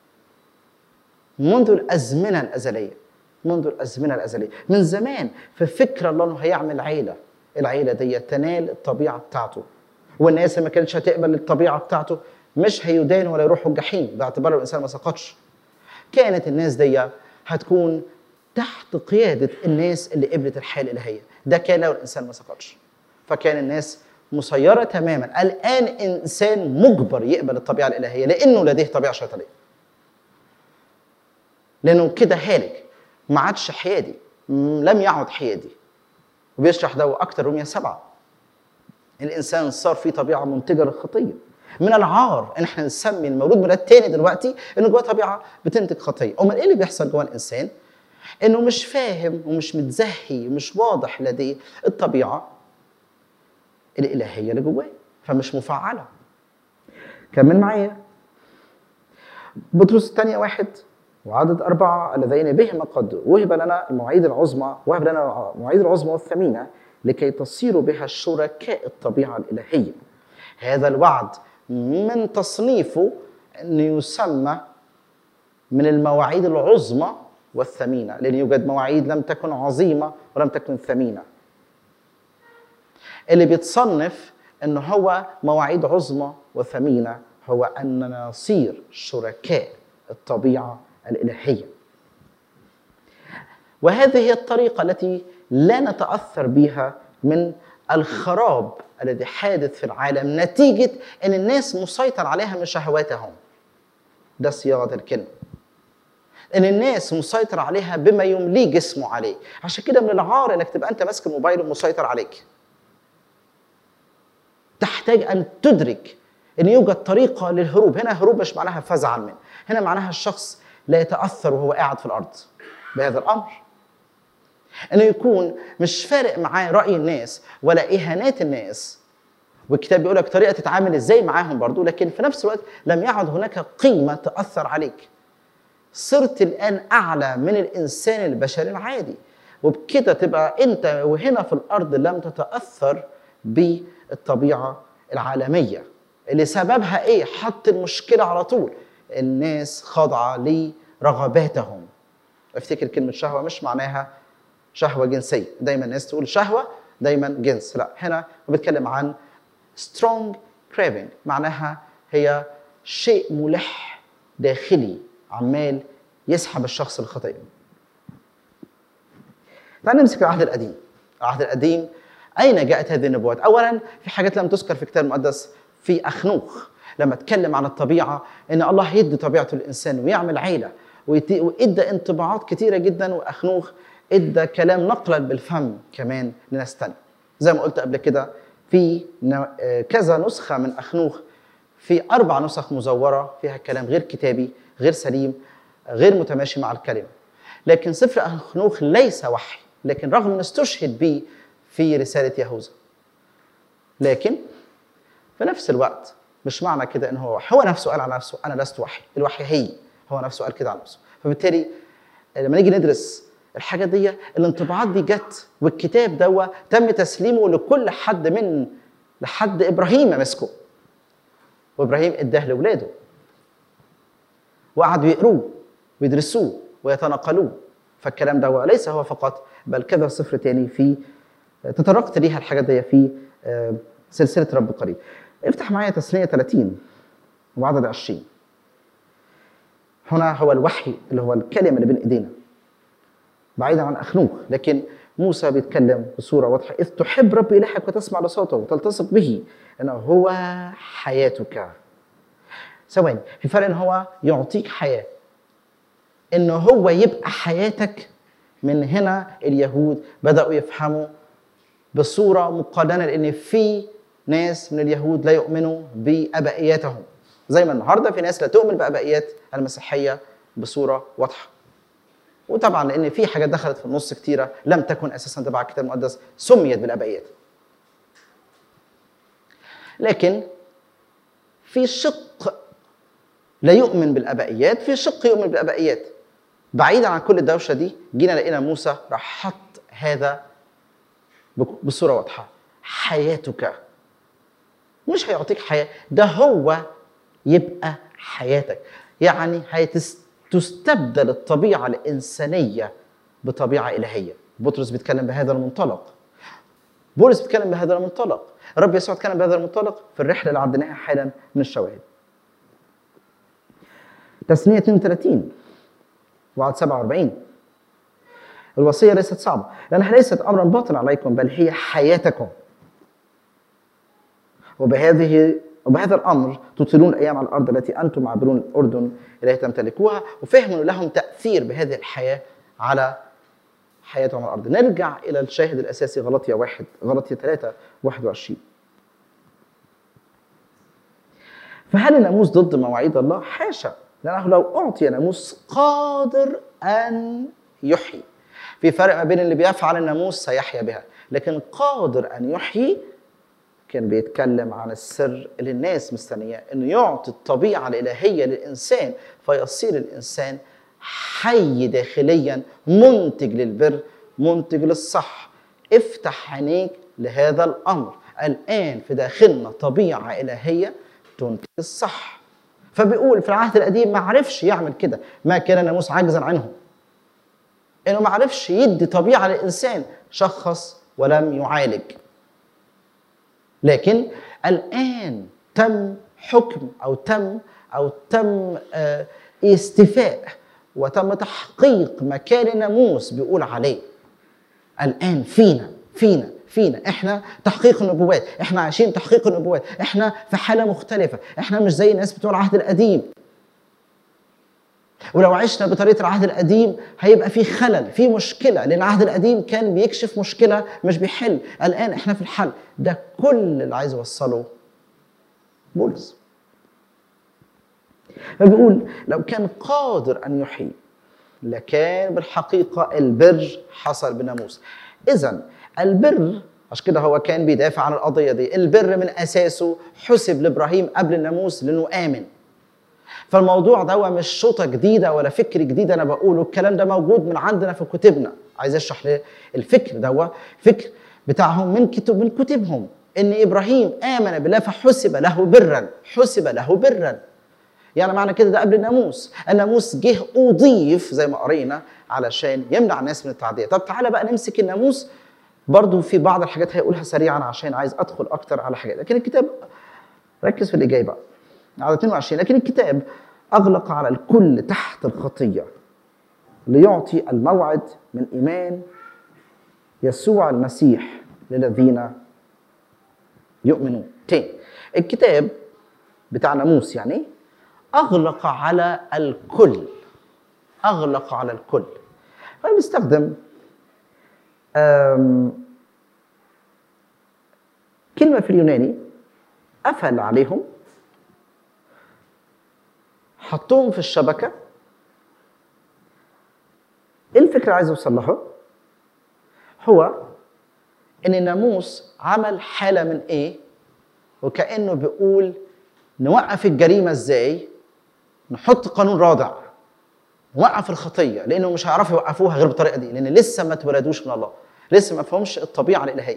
منذ الأزمنة الأزلية منذ الأزمنة الأزلية من زمان في فكر الله أنه هيعمل عيلة العيلة دي تنال الطبيعة بتاعته والناس اللي ما كانتش هتقبل الطبيعه بتاعته مش هيدانوا ولا يروحوا الجحيم باعتبار الانسان ما سقطش. كانت الناس دي هتكون تحت قياده الناس اللي قبلت الحياه الالهيه، ده كان لو الانسان ما سقطش. فكان الناس مسيره تماما، الان انسان مجبر يقبل الطبيعه الالهيه لانه لديه طبيعه شيطانيه. لانه كده هالك ما عادش حيادي، لم يعد حيادي. وبيشرح ده اكتر رومية سبعه الانسان صار فيه طبيعه منتجه للخطيه من العار ان احنا نسمي المولود من التاني دلوقتي انه جواه طبيعه بتنتج خطيه امال ايه اللي بيحصل جوه الانسان انه مش فاهم ومش متزهي ومش واضح لديه الطبيعه الالهيه اللي جواه فمش مفعله كمل معايا بطرس الثانية واحد وعدد أربعة اللذين بهما قد وهب لنا المواعيد العظمى وهب لنا المواعيد العظمى والثمينة لكي تصيروا بها شركاء الطبيعة الإلهية هذا الوعد من تصنيفه أن يسمى من المواعيد العظمى والثمينة لأن يوجد مواعيد لم تكن عظيمة ولم تكن ثمينة اللي بيتصنف ان هو مواعيد عظمى وثمينه هو اننا نصير شركاء الطبيعه الالهيه وهذه هي الطريقه التي لا نتاثر بها من الخراب الذي حادث في العالم نتيجه ان الناس مسيطر عليها من شهواتهم ده صياغه الكلمه ان الناس مسيطر عليها بما يمليه جسمه عليه عشان كده من العار انك تبقى انت ماسك الموبايل ومسيطر عليك تحتاج ان تدرك ان يوجد طريقه للهروب هنا هروب مش معناها فزعا منه هنا معناها الشخص لا يتاثر وهو قاعد في الارض بهذا الامر انه يكون مش فارق معاه راي الناس ولا اهانات الناس والكتاب بيقول لك طريقه تتعامل ازاي معاهم برضو لكن في نفس الوقت لم يعد هناك قيمه تاثر عليك صرت الان اعلى من الانسان البشري العادي وبكده تبقى انت وهنا في الارض لم تتاثر بالطبيعه العالميه اللي سببها ايه حط المشكله على طول الناس خاضعه لرغباتهم افتكر كلمه شهوه مش معناها شهوه جنسيه دايما الناس تقول شهوه دايما جنس لا هنا هو بيتكلم عن strong craving معناها هي شيء ملح داخلي عمال يسحب الشخص الخطيه تعال نمسك العهد القديم العهد القديم اين جاءت هذه النبوات اولا في حاجات لم تذكر في الكتاب المقدس في اخنوخ لما اتكلم عن الطبيعه ان الله يدي طبيعته للانسان ويعمل عيله ويدي- وادى انطباعات كتيره جدا واخنوخ ادى كلام نقلا بالفم كمان لناس تانية زي ما قلت قبل كده في ن- آه، كذا نسخه من اخنوخ في اربع نسخ مزوره فيها كلام غير كتابي غير سليم غير متماشي مع الكلمه لكن سفر اخنوخ ليس وحي لكن رغم ان استشهد به في رساله يهوذا لكن في نفس الوقت مش معنى كده ان هو وحي هو نفسه قال على نفسه انا لست وحي الوحي هي هو نفسه قال كده على نفسه فبالتالي لما نيجي ندرس الحاجات دي الانطباعات دي جت والكتاب دوا تم تسليمه لكل حد من لحد ابراهيم مسكه وابراهيم اداه لاولاده وقعدوا يقروه ويدرسوه ويتناقلوه فالكلام ده ليس هو فقط بل كذا صفر تاني في تطرقت ليها الحاجات دي في آه، سلسله رب قريب افتح معايا تسنيه 30 وعدد 20 هنا هو الوحي اللي هو الكلمه اللي بين ايدينا بعيدا عن اخنوخ لكن موسى بيتكلم بصوره واضحه اذ تحب رب الهك وتسمع لصوته وتلتصق به انه هو حياتك ثواني في فرق ان هو يعطيك حياه انه هو يبقى حياتك من هنا اليهود بداوا يفهموا بصوره مقارنه لان في ناس من اليهود لا يؤمنوا بابائياتهم زي ما النهارده في ناس لا تؤمن بابائيات المسيحيه بصوره واضحه وطبعا لان في حاجات دخلت في النص كتيره لم تكن اساسا تبع الكتاب المقدس سميت بالابائيات لكن في شق لا يؤمن بالابائيات في شق يؤمن بالابائيات بعيدا عن كل الدوشه دي جينا لقينا موسى راح حط هذا بك- بصوره واضحه حياتك مش هيعطيك حياه ده هو يبقى حياتك يعني هتستبدل الطبيعه الانسانيه بطبيعه الهيه بطرس بيتكلم بهذا المنطلق بولس بيتكلم بهذا المنطلق الرب يسوع اتكلم بهذا المنطلق في الرحله اللي عديناها حالا من الشواهد تسنية 32 وعد 47 الوصية ليست صعبة لأنها ليست أمرا باطلا عليكم بل هي حياتكم وبهذه وبهذا الأمر تطيلون الأيام على الأرض التي أنتم عابرون الأردن التي تمتلكوها وفهموا أن لهم تأثير بهذه الحياة على حياتهم على الأرض نرجع إلى الشاهد الأساسي غلطية واحد غلطية 3 21 فهل الناموس ضد مواعيد الله؟ حاشا لأنه لو أعطي ناموس قادر أن يحيي في فرق ما بين اللي بيفعل الناموس سيحيا بها لكن قادر أن يحيي كان بيتكلم عن السر اللي الناس مستنياه انه يعطي الطبيعه الالهيه للانسان فيصير الانسان حي داخليا منتج للبر منتج للصح افتح عينيك لهذا الامر الان في داخلنا طبيعه الهيه تنتج الصح فبيقول في العهد القديم ما عرفش يعمل كده ما كان الناموس عاجزا عنه انه ما عرفش يدي طبيعه للانسان شخص ولم يعالج لكن الان تم حكم او تم او تم آه، استيفاء وتم تحقيق مكان الناموس بيقول عليه الان فينا فينا فينا احنا تحقيق النبوات احنا عايشين تحقيق النبوات احنا في حاله مختلفه احنا مش زي الناس بتوع العهد القديم ولو عشنا بطريقه العهد القديم هيبقى في خلل في مشكله لان العهد القديم كان بيكشف مشكله مش بيحل الان احنا في الحل ده كل اللي عايز اوصله بولس فبيقول لو كان قادر ان يحيي لكان بالحقيقه البر حصل بناموس اذا البر عشان كده هو كان بيدافع عن القضيه دي البر من اساسه حسب لابراهيم قبل الناموس لانه امن فالموضوع ده مش شوطه جديده ولا فكر جديد انا بقوله الكلام ده موجود من عندنا في كتبنا عايز اشرح ليه الفكر ده فكر بتاعهم من كتب من كتبهم ان ابراهيم امن بالله فحسب له برا حسب له برا يعني معنى كده ده قبل الناموس الناموس جه اضيف زي ما قرينا علشان يمنع الناس من التعديه طب تعالى بقى نمسك الناموس برضو في بعض الحاجات هيقولها سريعا عشان عايز ادخل اكتر على حاجات لكن الكتاب ركز في اللي جاي بقى على 22 لكن الكتاب اغلق على الكل تحت الخطيه ليعطي الموعد من ايمان يسوع المسيح للذين يؤمنون تاني الكتاب بتاع ناموس يعني اغلق على الكل اغلق على الكل فبيستخدم كلمه في اليوناني قفل عليهم حطهم في الشبكه ايه الفكره اللي عايز اوصل لها هو ان الناموس عمل حاله من ايه وكانه بيقول نوقف الجريمه ازاي نحط قانون رادع نوقف الخطيه لانه مش هيعرفوا يوقفوها غير بالطريقه دي لان لسه ما اتولدوش من الله لسه ما فهمش الطبيعه الالهيه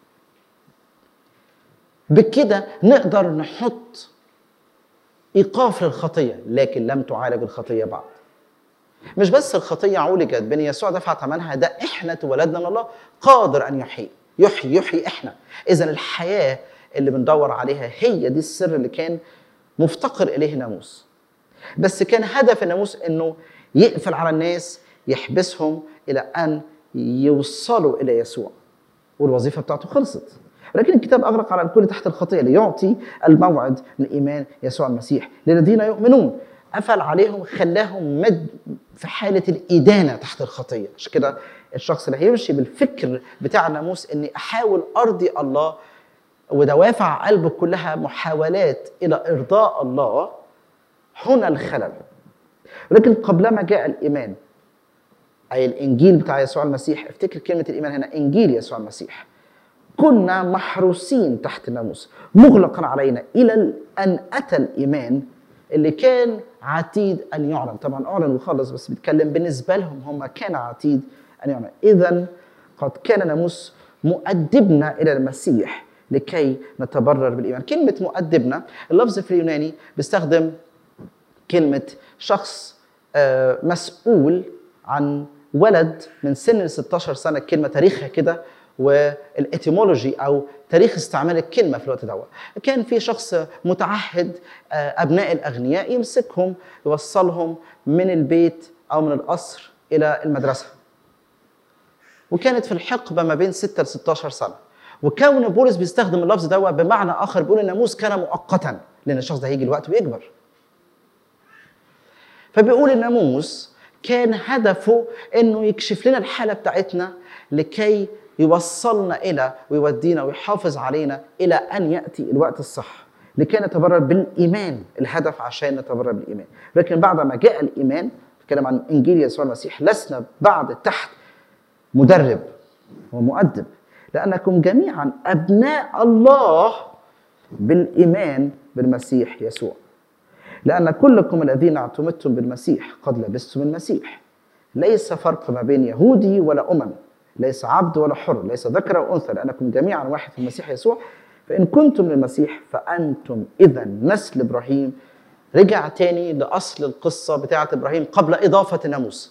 بكده نقدر نحط ايقاف للخطيه لكن لم تعالج الخطيه بعد مش بس الخطيه عولجت بين يسوع دفع ثمنها ده احنا اتولدنا من الله قادر ان يحيي يحيي يحيي احنا اذا الحياه اللي بندور عليها هي دي السر اللي كان مفتقر اليه ناموس بس كان هدف الناموس انه يقفل على الناس يحبسهم الى ان يوصلوا الى يسوع والوظيفه بتاعته خلصت لكن الكتاب اغلق على الكل تحت الخطيه ليعطي الموعد من ايمان يسوع المسيح للذين يؤمنون قفل عليهم خلاهم مد في حاله الادانه تحت الخطيه عشان كده الشخص اللي هيمشي بالفكر بتاع الناموس اني احاول ارضي الله ودوافع قلبه كلها محاولات الى ارضاء الله هنا الخلل ولكن قبلما جاء الايمان اي الانجيل بتاع يسوع المسيح افتكر كلمه الايمان هنا انجيل يسوع المسيح كنا محروسين تحت الناموس مغلقا علينا الى ان اتى الايمان اللي كان عتيد ان يعلن طبعا اعلن وخلص بس بيتكلم بالنسبه لهم هم كان عتيد ان يعلن اذا قد كان ناموس مؤدبنا الى المسيح لكي نتبرر بالايمان كلمه مؤدبنا اللفظ في اليوناني بيستخدم كلمه شخص آه، مسؤول عن ولد من سن 16 سنه الكلمه تاريخها كده والاتيمولوجي او تاريخ استعمال الكلمه في الوقت ده كان في شخص متعهد آه، ابناء الاغنياء يمسكهم يوصلهم من البيت او من القصر الى المدرسه وكانت في الحقبه ما بين 6 ل 16 سنه وكون بولس بيستخدم اللفظ ده بمعنى اخر بيقول الناموس كان مؤقتا لان الشخص ده هيجي الوقت ويكبر فبيقول الناموس كان هدفه انه يكشف لنا الحاله بتاعتنا لكي يوصلنا الى ويودينا ويحافظ علينا الى ان ياتي الوقت الصح لكي نتبرر بالايمان الهدف عشان نتبرر بالايمان لكن بعد ما جاء الايمان نتكلم عن انجيل يسوع المسيح لسنا بعد تحت مدرب ومؤدب لانكم جميعا ابناء الله بالايمان بالمسيح يسوع لان كلكم الذين اعتمدتم بالمسيح قد لبستم المسيح ليس فرق ما بين يهودي ولا اممي ليس عبد ولا حر ليس ذكر وانثى لانكم جميعا واحد في المسيح يسوع فان كنتم للمسيح فانتم اذا نسل ابراهيم رجع تاني لاصل القصه بتاعه ابراهيم قبل اضافه الناموس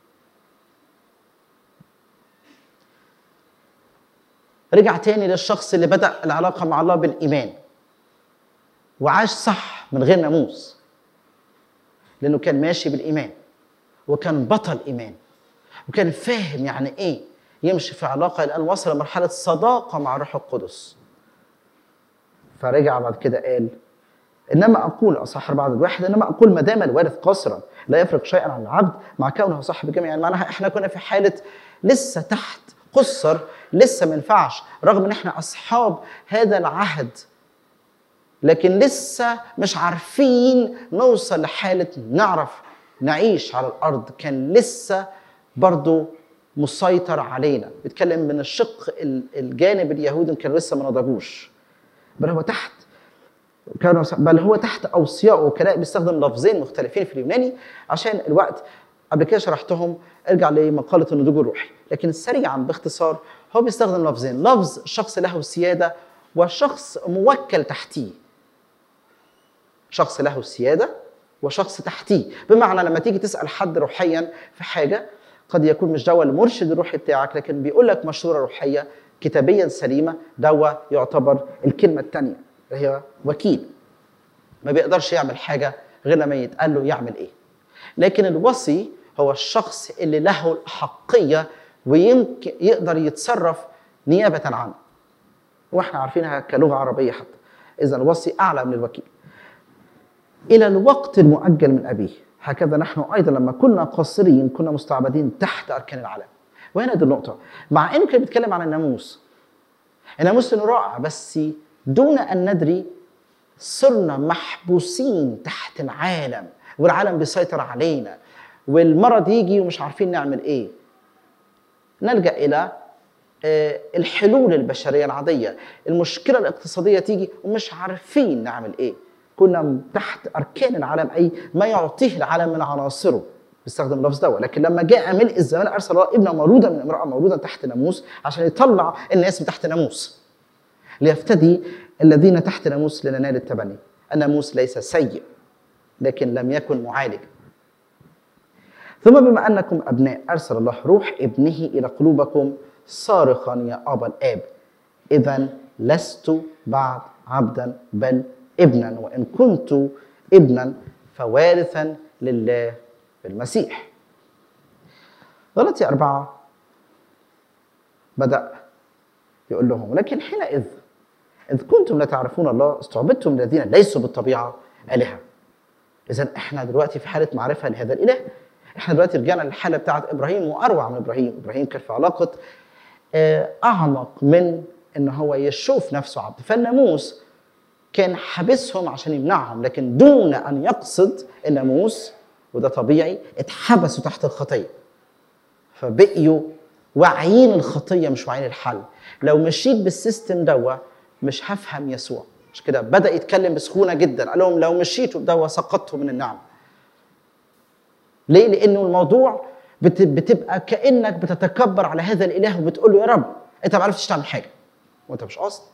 رجع تاني للشخص اللي بدا العلاقه مع الله بالايمان وعاش صح من غير ناموس لانه كان ماشي بالايمان وكان بطل ايمان وكان فاهم يعني ايه يمشي في علاقه لان وصل لمرحله صداقه مع الروح القدس فرجع بعد كده قال انما اقول اصح بعد الواحد انما اقول ما دام الوارث قاصرا لا يفرق شيئا عن العبد مع كونه صاحب الجميع يعني معناها احنا كنا في حاله لسه تحت قصر لسه ما ينفعش رغم ان احنا اصحاب هذا العهد لكن لسه مش عارفين نوصل لحاله نعرف نعيش على الارض كان لسه برضو مسيطر علينا بيتكلم من الشق الجانب اليهودي كانوا لسه ما نضجوش بل هو تحت كانوا بل هو تحت اوصياء وكلاء بيستخدم لفظين مختلفين في اليوناني عشان الوقت قبل كده شرحتهم ارجع لمقاله النضوج الروحي لكن سريعا باختصار هو بيستخدم لفظين لفظ شخص له سياده وشخص موكل تحتيه شخص له سياده وشخص تحتيه بمعنى لما تيجي تسال حد روحيا في حاجه قد يكون مش دوا المرشد الروحي بتاعك لكن بيقول لك مشوره روحيه كتابيا سليمه دوا يعتبر الكلمه الثانيه اللي هي وكيل ما بيقدرش يعمل حاجه غير لما يتقال له يعمل ايه لكن الوصي هو الشخص اللي له الاحقيه ويمكن يقدر يتصرف نيابه عنه واحنا عارفينها كلغه عربيه حتى اذا الوصي اعلى من الوكيل الى الوقت المؤجل من ابيه هكذا نحن ايضا لما كنا قاصرين كنا مستعبدين تحت اركان العالم وهنا دي النقطه مع انه كان بيتكلم عن الناموس الناموس انه رائع بس دون ان ندري صرنا محبوسين تحت العالم والعالم بيسيطر علينا والمرض يجي ومش عارفين نعمل ايه نلجا الى الحلول البشريه العاديه المشكله الاقتصاديه تيجي ومش عارفين نعمل ايه كنا تحت اركان العالم اي ما يعطيه العالم من عناصره بيستخدم اللفظ ده لكن لما جاء ملء الزمان ارسل الله ابنا مولودا من امراه مولودا تحت ناموس عشان يطلع الناس من تحت ناموس ليفتدي الذين تحت ناموس لننال التبني الناموس ليس سيء لكن لم يكن معالج ثم بما انكم ابناء ارسل الله روح ابنه الى قلوبكم صارخا يا ابا الاب اذا لست بعد عبدا بل ابنا وان كنت ابنا فوارثا لله بالمسيح غلطي أربعة بدأ يقول لهم لكن حينئذ إذ كنتم لا تعرفون الله استعبدتم الذين ليسوا بالطبيعة آلهة إذا إحنا دلوقتي في حالة معرفة لهذا الإله إحنا دلوقتي رجعنا للحالة بتاعت إبراهيم وأروع من إبراهيم إبراهيم كان في علاقة أعمق من إن هو يشوف نفسه عبد فالناموس كان حابسهم عشان يمنعهم لكن دون أن يقصد الناموس وده طبيعي اتحبسوا تحت الخطيه فبقيوا واعيين الخطيه مش واعيين الحل لو مشيت بالسيستم دوا مش هفهم يسوع مش كده بدا يتكلم بسخونه جدا قال لهم لو مشيتوا دوا سقطتوا من النعمه ليه لانه الموضوع بتبقى كانك بتتكبر على هذا الاله وبتقول له يا رب انت ما عرفتش تعمل حاجه وانت مش قاصد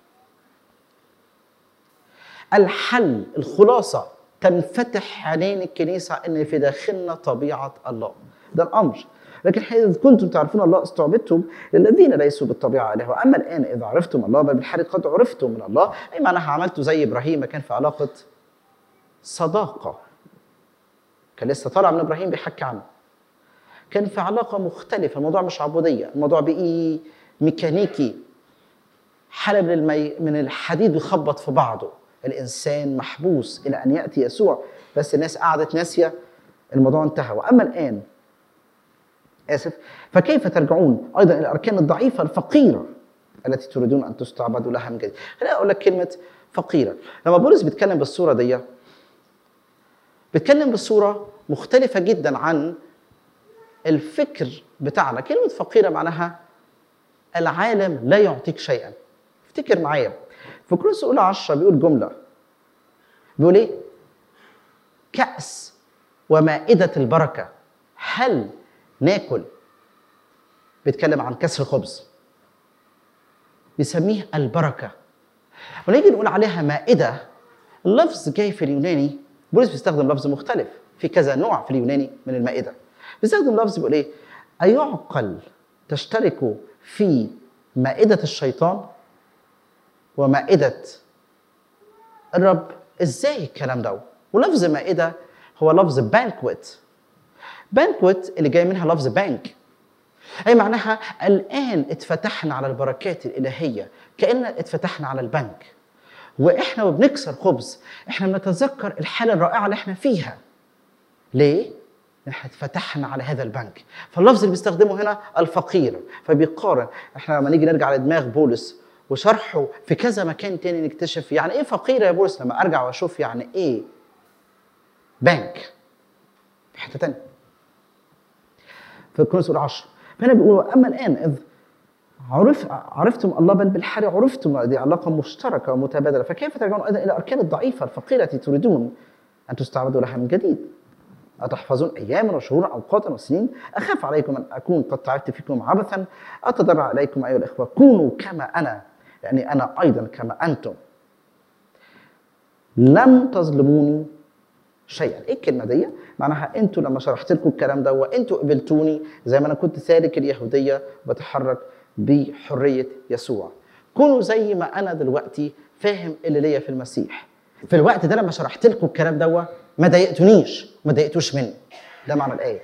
الحل الخلاصه تنفتح عينين الكنيسة أن في داخلنا طبيعة الله ده الأمر لكن حيث كنتم تعرفون الله استعبدتم للذين ليسوا بالطبيعة إله وأما الآن إذا عرفتم الله بل بالحال قد عرفتم من الله أي معناها عملتوا زي إبراهيم كان في علاقة صداقة كان لسه طالع من إبراهيم بيحكي عنه كان في علاقة مختلفة الموضوع مش عبودية الموضوع بقي ميكانيكي حلب من, المي... من الحديد بيخبط في بعضه الانسان محبوس الى ان ياتي يسوع بس الناس قعدت ناسيه الموضوع انتهى واما الان اسف فكيف ترجعون ايضا الى الاركان الضعيفه الفقيره التي تريدون ان تستعبدوا لها من جديد خليني اقول لك كلمه فقيرا لما بولس بيتكلم بالصوره دي بيتكلم بصوره مختلفه جدا عن الفكر بتاعنا كلمه فقيره معناها العالم لا يعطيك شيئا افتكر معايا في كورنثوس الاولى 10 بيقول جمله بيقول ايه كأس ومائدة البركة هل ناكل بيتكلم عن كسر خبز بيسميه البركة ونيجي نقول عليها مائدة اللفظ جاي في اليوناني بولس بيستخدم لفظ مختلف في كذا نوع في اليوناني من المائدة بيستخدم لفظ بيقول ايه أيعقل تشتركوا في مائدة الشيطان ومائدة الرب ازاي الكلام ده ولفظ مائدة هو لفظ بانكوت بانكوت اللي جاي منها لفظ بانك اي معناها الان اتفتحنا على البركات الالهيه كان اتفتحنا على البنك واحنا وبنكسر خبز احنا بنتذكر الحاله الرائعه اللي احنا فيها ليه احنا اتفتحنا على هذا البنك فاللفظ اللي بيستخدمه هنا الفقير فبيقارن احنا لما نيجي نرجع لدماغ بولس وشرحه في كذا مكان تاني نكتشف يعني ايه فقير يا بولس لما ارجع واشوف يعني ايه بنك في حته تانيه في كورنثوس العشر فهنا بيقولوا اما الان اذ عرف عرفتم الله بل بالحري عرفتم دي علاقه مشتركه ومتبادله فكيف ترجعون ايضا الى الاركان الضعيفه الفقيره التي تريدون ان تستعبدوا لها من جديد أتحفظون أياما وشهورا أوقاتا وسنين أخاف عليكم أن أكون قد تعبت فيكم عبثا أتضرع إليكم أيها الإخوة كونوا كما أنا يعني أنا أيضا كما أنتم لم تظلموني شيئا ايه الكلمه دي معناها انتوا لما شرحت لكم الكلام ده وانتوا قبلتوني زي ما انا كنت سالك اليهوديه بتحرك بحريه يسوع كونوا زي ما انا دلوقتي فاهم اللي ليا في المسيح في الوقت ده لما شرحت لكم الكلام ده ما ضايقتونيش ما ضايقتوش مني ده معنى الايه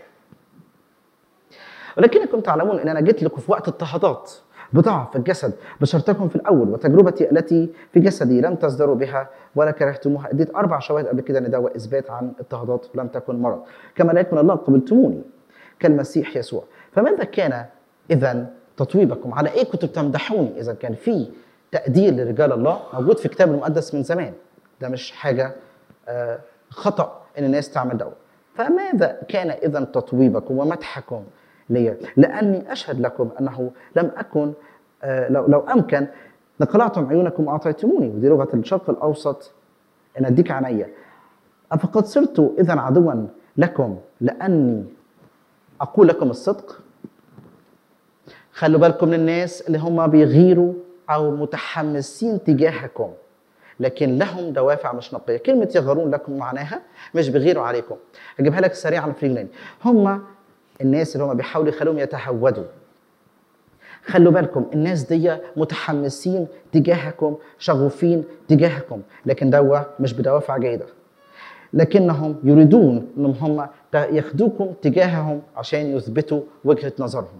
ولكنكم تعلمون ان انا جيت لكم في وقت اضطهادات بضعف في الجسد بشرتكم في الاول وتجربتي التي في جسدي لم تصدروا بها ولا كرهتموها اديت اربع شواهد قبل كده ان ده اثبات عن اضطهادات لم تكن مرض كما لا يكن الله قبلتموني كالمسيح يسوع فماذا كان اذا تطويبكم على ايه كنتم تمدحوني اذا كان في تقدير لرجال الله موجود في الكتاب المقدس من زمان ده مش حاجه آه، خطا ان الناس تعمل ده فماذا كان اذا تطويبكم ومدحكم لي لاني اشهد لكم انه لم اكن آه، لو لو امكن لقلعتم عيونكم واعطيتموني ودي لغه الشرق الاوسط ان اديك عينيا افقد صرت اذا عدوا لكم لاني اقول لكم الصدق خلوا بالكم من الناس اللي هم بيغيروا او متحمسين تجاهكم لكن لهم دوافع مش نقيه كلمه يغارون لكم معناها مش بيغيروا عليكم هجيبها لك سريعا في اليوناني هم الناس اللي هم بيحاولوا يخلوهم يتهودوا خلوا بالكم الناس دي متحمسين تجاهكم شغوفين تجاهكم لكن دوا مش بدوافع جيده لكنهم يريدون انهم هم ياخدوكم تجاههم عشان يثبتوا وجهه نظرهم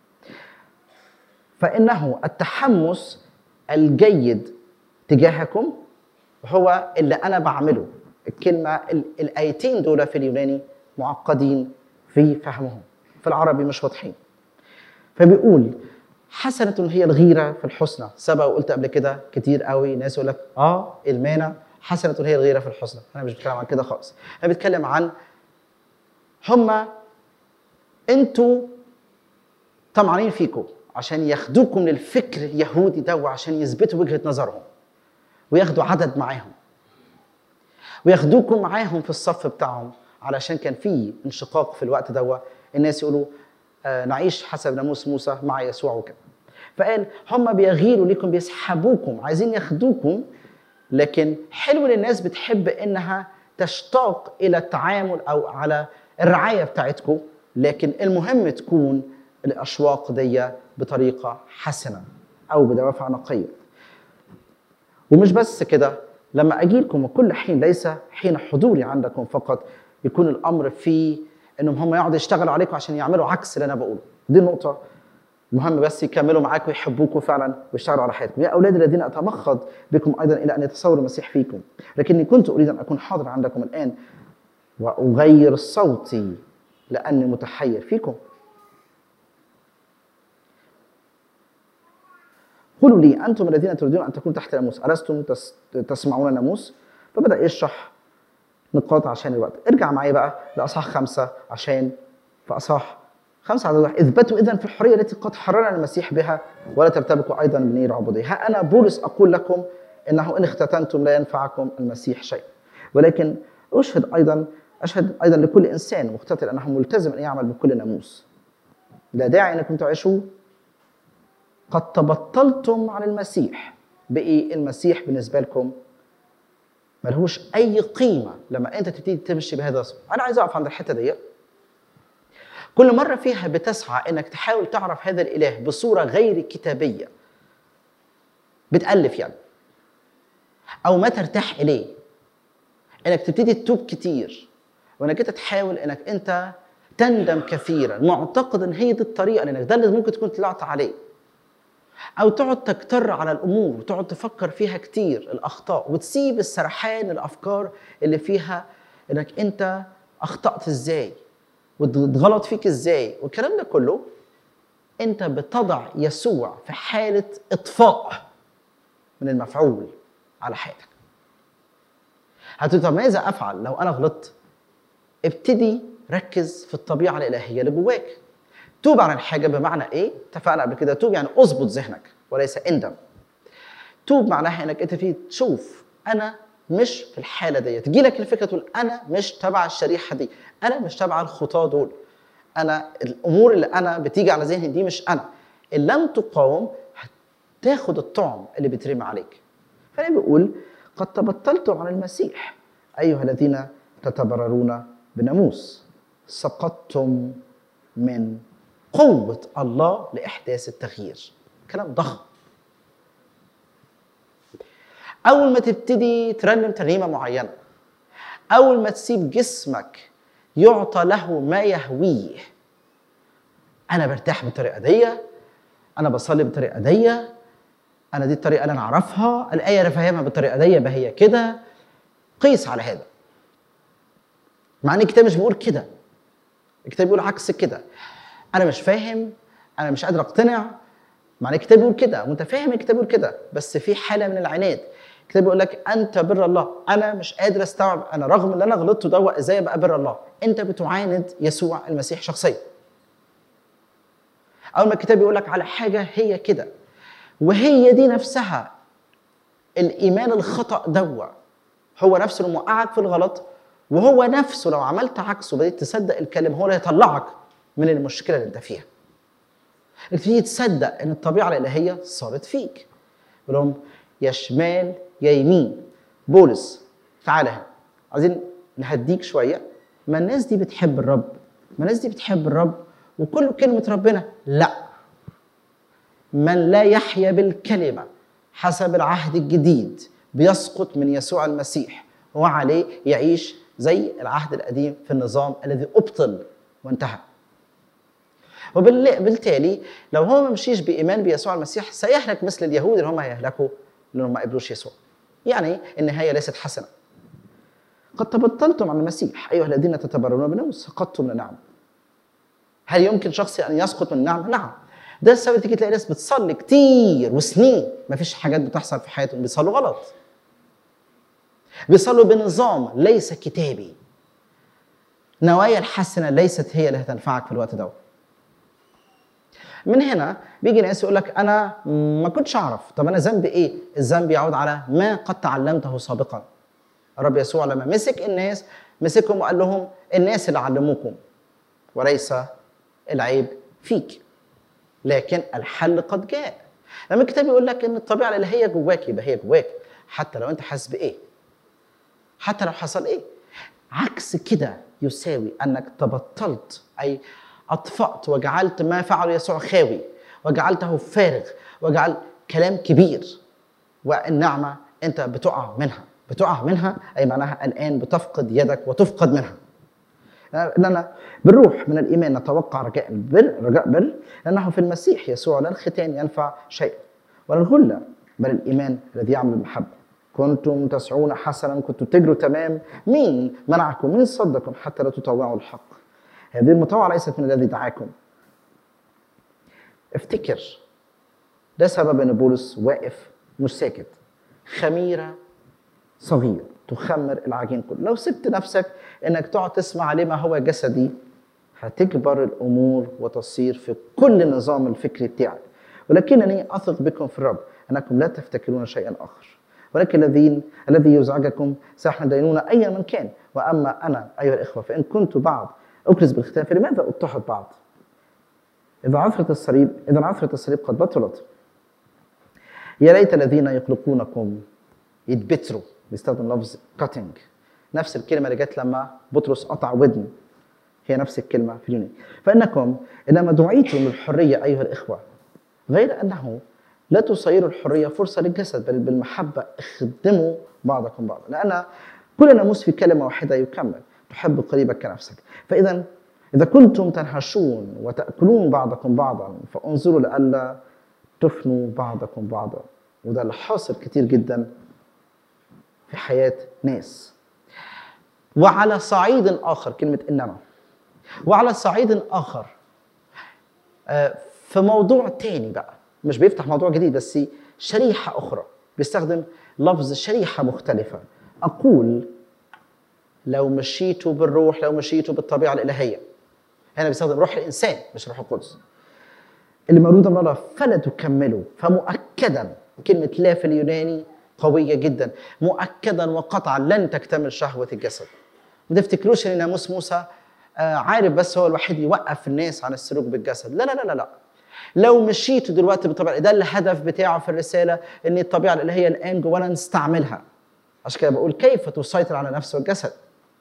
فانه التحمس الجيد تجاهكم هو اللي انا بعمله الكلمه ال- الايتين دول في اليوناني معقدين في فهمهم في العربي مش واضحين فبيقول حسنة هي الغيرة في الحسنى سبق وقلت قبل كده كتير قوي ناس يقول لك اه المانع حسنة هي الغيرة في الحسنى انا مش بتكلم عن كده خالص انا بتكلم عن هما انتوا طمعانين فيكم عشان ياخدوكم للفكر اليهودي ده وعشان يثبتوا وجهة نظرهم وياخدوا عدد معاهم وياخدوكم معاهم في الصف بتاعهم علشان كان في انشقاق في الوقت ده الناس يقولوا آه نعيش حسب ناموس موسى مع يسوع وكده فقال هم بيغيروا ليكم بيسحبوكم عايزين ياخدوكم لكن حلو ان الناس بتحب انها تشتاق الى التعامل او على الرعايه بتاعتكم لكن المهم تكون الاشواق دي بطريقه حسنه او بدوافع نقيه ومش بس كده لما اجي لكم وكل حين ليس حين حضوري عندكم فقط يكون الامر في انهم هم يقعدوا يشتغلوا عليكم عشان يعملوا عكس اللي انا بقوله دي النقطه مهم بس يكملوا معاكم ويحبوكم فعلا ويشتغلوا على حياتكم يا اولاد الذين اتمخض بكم ايضا الى ان يتصور المسيح فيكم لكني كنت اريد ان اكون حاضر عندكم الان واغير صوتي لاني متحير فيكم قولوا لي انتم الذين تريدون ان تكونوا تحت الناموس الستم تس- تسمعون الناموس فبدا يشرح نقاط عشان الوقت ارجع معايا بقى لاصحاح خمسه عشان في اصحاح خمسه عدد واحد اثبتوا اذا في الحريه التي قد حررنا المسيح بها ولا ترتبكوا ايضا بنير العبوديه ها انا بولس اقول لكم انه ان اختتنتم لا ينفعكم المسيح شيء ولكن اشهد ايضا اشهد ايضا لكل انسان مختتل انه ملتزم ان يعمل بكل ناموس لا داعي انكم تعيشوا قد تبطلتم عن المسيح بقي المسيح بالنسبه لكم ملهوش اي قيمه لما انت تبتدي تمشي بهذا الصوت انا عايز اقف عند الحته دي كل مره فيها بتسعى انك تحاول تعرف هذا الاله بصوره غير كتابيه بتالف يعني او ما ترتاح اليه انك تبتدي تتوب كتير وانك انت تحاول انك انت تندم كثيرا معتقد ان هي دي الطريقه لانك ده اللي ممكن تكون طلعت عليه او تقعد تكتر على الامور وتقعد تفكر فيها كتير الاخطاء وتسيب السرحان الافكار اللي فيها انك انت اخطات ازاي واتغلط فيك ازاي والكلام ده كله انت بتضع يسوع في حاله اطفاء من المفعول على حياتك هتقول طب ماذا افعل لو انا غلطت ابتدي ركز في الطبيعه الالهيه اللي جواك توب عن الحاجه بمعنى ايه اتفقنا قبل كده توب يعني اظبط ذهنك وليس اندم توب معناها انك انت تبتدي تشوف انا مش في الحاله دي تجي لك الفكره تقول انا مش تبع الشريحه دي انا مش تبع الخطاه دول انا الامور اللي انا بتيجي على ذهني دي مش انا ان لم تقاوم هتاخد الطعم اللي بيترمي عليك فانا بيقول قد تبطلتم عن المسيح ايها الذين تتبررون بناموس سقطتم من قوة الله لإحداث التغيير كلام ضخم أول ما تبتدي ترنم ترنيمة معينة أول ما تسيب جسمك يعطى له ما يهويه أنا برتاح بالطريقة دي أنا بصلي بالطريقة دي أنا دي الطريقة اللي أنا أعرفها الآية اللي فاهمها بالطريقة دي يبقى هي كده قيس على هذا مع ان الكتاب مش بيقول كده الكتاب بيقول عكس كده انا مش فاهم انا مش قادر اقتنع مع ان الكتاب بيقول كده وانت فاهم الكتاب بيقول كده بس في حاله من العناد الكتاب بيقول لك انت بر الله انا مش قادر استوعب انا رغم اللي انا غلطته ده ازاي ابقى بر الله انت بتعاند يسوع المسيح شخصيا اول ما الكتاب بيقول لك على حاجه هي كده وهي دي نفسها الايمان الخطا دوا هو نفسه اللي موقعك في الغلط وهو نفسه لو عملت عكسه بدأت تصدق الكلمة هو اللي هيطلعك من المشكلة اللي انت فيها تبتدي تصدق ان الطبيعة الإلهية صارت فيك يقول لهم يا شمال يا يمين بولس تعالى هنا عايزين نهديك شوية ما الناس دي بتحب الرب ما الناس دي بتحب الرب وكل كلمة ربنا لا من لا يحيا بالكلمة حسب العهد الجديد بيسقط من يسوع المسيح وعليه يعيش زي العهد القديم في النظام الذي ابطل وانتهى وبالتالي لو هو ما مشيش بايمان بيسوع المسيح سيهلك مثل اليهود اللي هم هيهلكوا لانهم ما قبلوش يسوع يعني النهايه ليست حسنه قد تبطلتم عن المسيح ايها الذين تتبررون بناموس سقطتم من النعم هل يمكن شخص ان يسقط من النعمه؟ نعم ده السبب تيجي تلاقي ناس بتصلي كتير وسنين ما فيش حاجات بتحصل في حياتهم بيصلوا غلط بيصلوا بنظام ليس كتابي نوايا الحسنه ليست هي اللي هتنفعك في الوقت ده من هنا بيجي ناس يقول لك انا ما كنتش اعرف طب انا ذنبي ايه الذنب يعود على ما قد تعلمته سابقا الرب يسوع لما مسك الناس مسكهم وقال لهم الناس اللي علموكم وليس العيب فيك لكن الحل قد جاء لما الكتاب يقول لك ان الطبيعه الالهيه جواك يبقى هي جواك حتى لو انت حاسس بايه حتى لو حصل ايه عكس كده يساوي انك تبطلت اي اطفات وجعلت ما فعل يسوع خاوي وجعلته فارغ وجعل كلام كبير والنعمه انت بتقع منها بتقع منها اي معناها الان بتفقد يدك وتفقد منها لأننا بالروح من الإيمان نتوقع رجاء البر رجاء بر لأنه في المسيح يسوع لا الختان ينفع شيء ولا الغلة بل الإيمان الذي يعمل المحبة كنتم تسعون حسنا كنتم تجروا تمام مين منعكم مين صدكم حتى لا تطوعوا الحق هذه المطاوعة ليست من الذي دعاكم افتكر ده سبب ان بولس واقف مش ساكت خميره صغير تخمر العجين كله لو سبت نفسك انك تقعد تسمع لما هو جسدي هتكبر الامور وتصير في كل النظام الفكري بتاعك ولكنني اثق بكم في الرب انكم لا تفتكرون شيئا اخر ولكن الذين الذي يزعجكم سيحمل دينونة ايا من كان واما انا ايها الاخوه فان كنت بعد اكرز بالختان فلماذا اضطهد بعض؟ اذا عثرت الصليب اذا عثرت الصليب قد بطلت يا ليت الذين يخلقونكم يتبتروا بيستخدم لفظ cutting نفس الكلمه اللي جت لما بطرس قطع ودن هي نفس الكلمه في اليوناني فانكم انما دعيتم للحريه ايها الاخوه غير انه لا تصيروا الحريه فرصه للجسد بل بالمحبه اخدموا بعضكم بعضا لان كل ناموس في كلمه واحده يكمل تحب قريبك كنفسك فاذا اذا كنتم تنهشون وتاكلون بعضكم بعضا فانظروا لئلا تفنوا بعضكم بعضا وده اللي حاصل كتير جدا في حياه ناس وعلى صعيد اخر كلمه انما وعلى صعيد اخر آه، في موضوع تاني بقى مش بيفتح موضوع جديد بس شريحه اخرى بيستخدم لفظ شريحه مختلفه اقول لو مشيتوا بالروح لو مشيتوا بالطبيعه الالهيه هنا بيستخدم روح الانسان مش روح القدس اللي مولوده من الله فلا تكملوا فمؤكدا كلمه لا في اليوناني قويه جدا مؤكدا وقطعا لن تكتمل شهوه الجسد ما تفتكروش ان ناموس موسى آه، عارف بس هو الوحيد يوقف الناس عن السلوك بالجسد لا لا لا لا لا لو مشيتوا دلوقتي بالطبيعه ده الهدف بتاعه في الرساله ان الطبيعه الالهيه الان جوانا نستعملها عشان كده بقول كيف تسيطر على نفس والجسد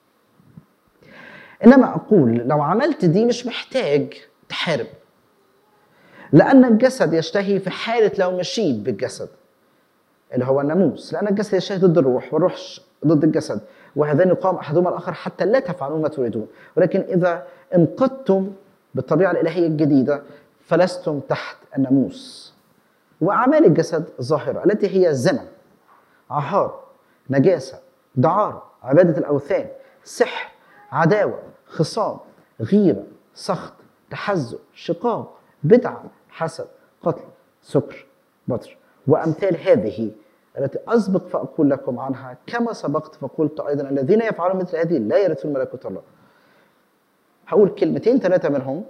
انما اقول لو عملت دي مش محتاج تحارب لان الجسد يشتهي في حاله لو مشيت بالجسد اللي هو الناموس لان الجسد يشتهي ضد الروح والروح ضد الجسد وهذان يقام احدهما الاخر حتى لا تفعلون ما تريدون ولكن اذا انقذتم بالطبيعه الالهيه الجديده فلستم تحت الناموس واعمال الجسد ظاهره التي هي زنا عهار نجاسه دعاره عباده الاوثان سحر عداوه خصام غيره سخط تحزب شقاق بدعه حسد قتل سكر بطر وامثال هذه التي اسبق فاقول لكم عنها كما سبقت فقلت ايضا الذين يفعلون مثل هذه لا يرثون ملكوت الله. هقول كلمتين ثلاثه منهم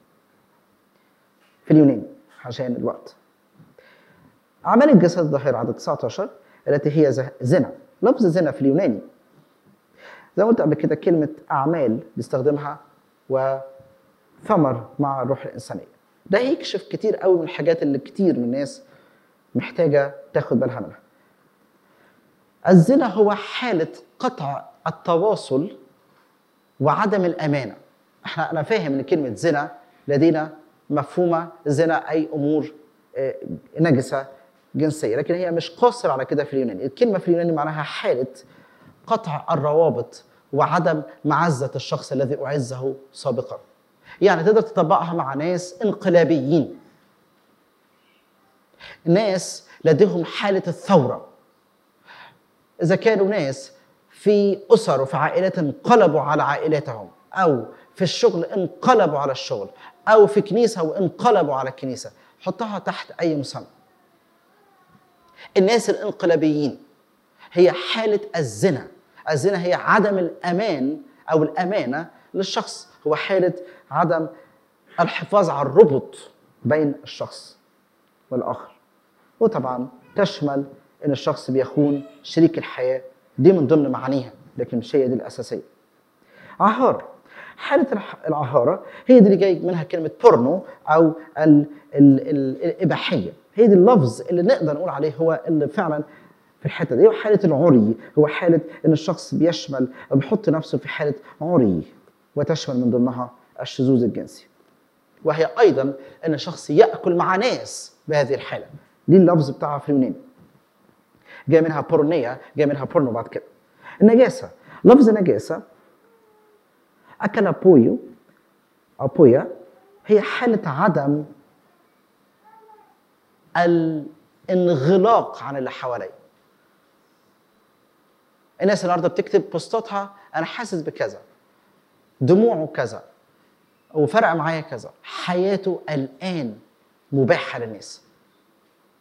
في اليوناني عشان الوقت. اعمال الجسد ظاهره عدد 19 التي هي زه- زنا. لفظ زنا في اليوناني زي ما قلت قبل كده كلمه اعمال بيستخدمها وثمر مع الروح الانسانيه. ده يكشف كتير قوي من الحاجات اللي كتير من الناس محتاجه تاخد بالها منها. الزنا هو حالة قطع التواصل وعدم الأمانة احنا أنا فاهم إن كلمة زنا لدينا مفهومة زنا أي أمور آه، نجسة جنسية لكن هي مش قاصرة على كده في اليوناني الكلمة في اليوناني معناها حالة قطع الروابط وعدم معزة الشخص الذي أعزه سابقا يعني تقدر تطبقها مع ناس انقلابيين ناس لديهم حالة الثورة إذا كانوا ناس في أسر وفي عائلات انقلبوا على عائلاتهم أو في الشغل انقلبوا على الشغل أو في كنيسة وانقلبوا على الكنيسة حطها تحت أي مسمى الناس الانقلابيين هي حالة الزنا الزنا هي عدم الأمان أو الأمانة للشخص هو حالة عدم الحفاظ على الربط بين الشخص والآخر وطبعا تشمل ان الشخص بيخون شريك الحياه دي من ضمن معانيها لكن مش هي دي الاساسيه. عهاره حاله الح- العهاره هي دي اللي جاي منها كلمه بورنو او ال ال ال الاباحيه هي دي اللفظ اللي نقدر نقول عليه هو اللي فعلا في الحته دي وحاله العري هو حاله ان الشخص بيشمل او بيحط نفسه في حاله عري وتشمل من ضمنها الشذوذ الجنسي. وهي ايضا ان الشخص ياكل مع ناس بهذه الحاله دي اللفظ بتاعها في اليوناني جاي منها بورنيا جاي منها بورنو بعد كده النجاسه لفظ نجاسه اكل بويو او بويا هي حاله عدم الانغلاق عن اللي حواليه الناس النهارده بتكتب بوستاتها انا حاسس بكذا دموعه كذا وفرق معايا كذا حياته الان مباحه للناس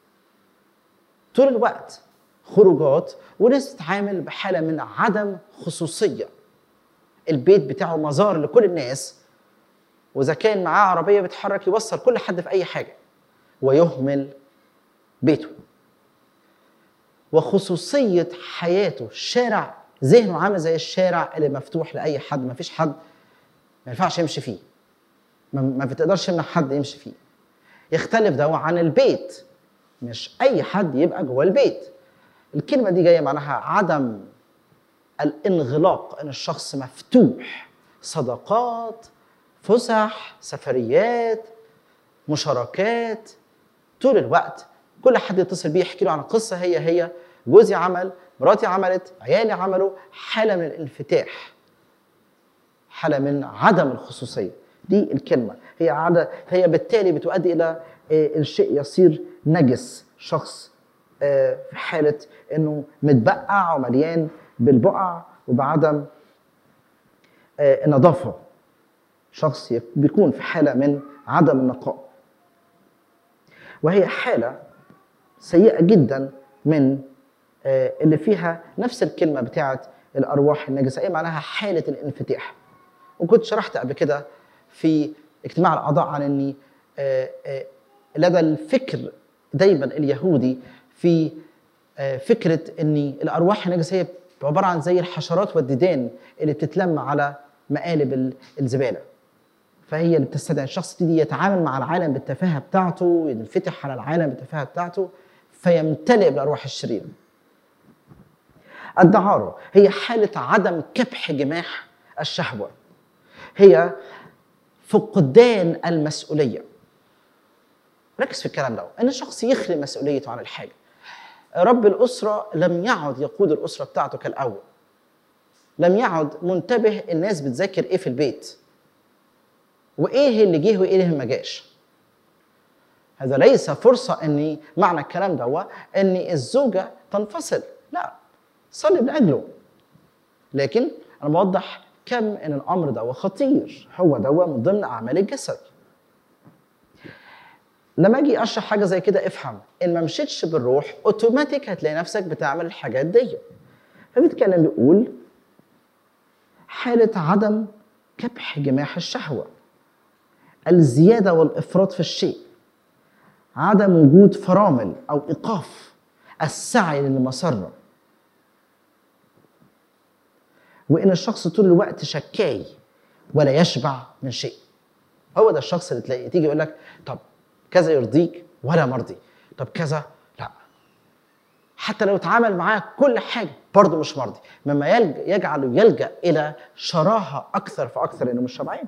طول الوقت خروجات وناس تتعامل بحاله من عدم خصوصيه البيت بتاعه مزار لكل الناس واذا كان معاه عربيه بيتحرك يوصل كل حد في اي حاجه ويهمل بيته وخصوصيه حياته الشارع ذهنه عامل زي الشارع اللي مفتوح لاي حد ما فيش حد ما ينفعش يمشي فيه ما, ما بتقدرش تمنع حد يمشي فيه يختلف ده عن البيت مش اي حد يبقى جوه البيت الكلمه دي جايه معناها عدم الانغلاق ان الشخص مفتوح صداقات فسح سفريات مشاركات طول الوقت كل حد يتصل بيه يحكي له عن قصه هي هي جوزي عمل مراتي عملت عيالي عملوا حاله من الانفتاح حاله من عدم الخصوصيه دي الكلمه هي عادة هي بالتالي بتؤدي الى آه، الشيء يصير نجس شخص آه، في حاله انه متبقع ومليان بالبقع وبعدم آه، النظافه شخص يك- بيكون في حاله من عدم النقاء وهي حاله سيئه جدا من آه، اللي فيها نفس الكلمه بتاعت الارواح النجسه ايه معناها حاله الانفتاح وكنت شرحت قبل كده في اجتماع الاعضاء عن اني آه، آه، لدى الفكر دايما اليهودي في آه، فكره ان الارواح النجسه هي عباره عن زي الحشرات والديدان اللي بتتلم على مقالب ال- الزباله فهي اللي بتستدعي الشخص يبتدي يتعامل مع العالم بالتفاهه بتاعته ينفتح على العالم بالتفاهه بتاعته فيمتلئ بالارواح الشريره الدعارة هي حالة عدم كبح جماح الشهوة هي فقدان المسؤولية ركز في الكلام ده ان الشخص يخلي مسؤوليته عن الحاجة رب الأسرة لم يعد يقود الأسرة بتاعته كالأول لم يعد منتبه الناس بتذاكر ايه في البيت وايه اللي جه وايه اللي ما جاش هذا ليس فرصة اني معنى الكلام ده هو ان الزوجة تنفصل لا صلي من اجله لكن انا بوضح كم ان الامر ده خطير هو ده من ضمن اعمال الجسد لما اجي اشرح حاجه زي كده افهم ان ما مشيتش بالروح اوتوماتيك هتلاقي نفسك بتعمل الحاجات دي فبيتكلم بيقول حاله عدم كبح جماح الشهوه الزياده والافراط في الشيء عدم وجود فرامل او ايقاف السعي للمسره وان الشخص طول الوقت شكاي ولا يشبع من شيء هو ده الشخص اللي تلاقيه تيجي يقول لك طب كذا يرضيك ولا مرضي طب كذا لا حتى لو اتعامل معاه كل حاجه برضه مش مرضي مما يلج- يجعله يلجا الى شراهه اكثر فاكثر لانه مش شبعان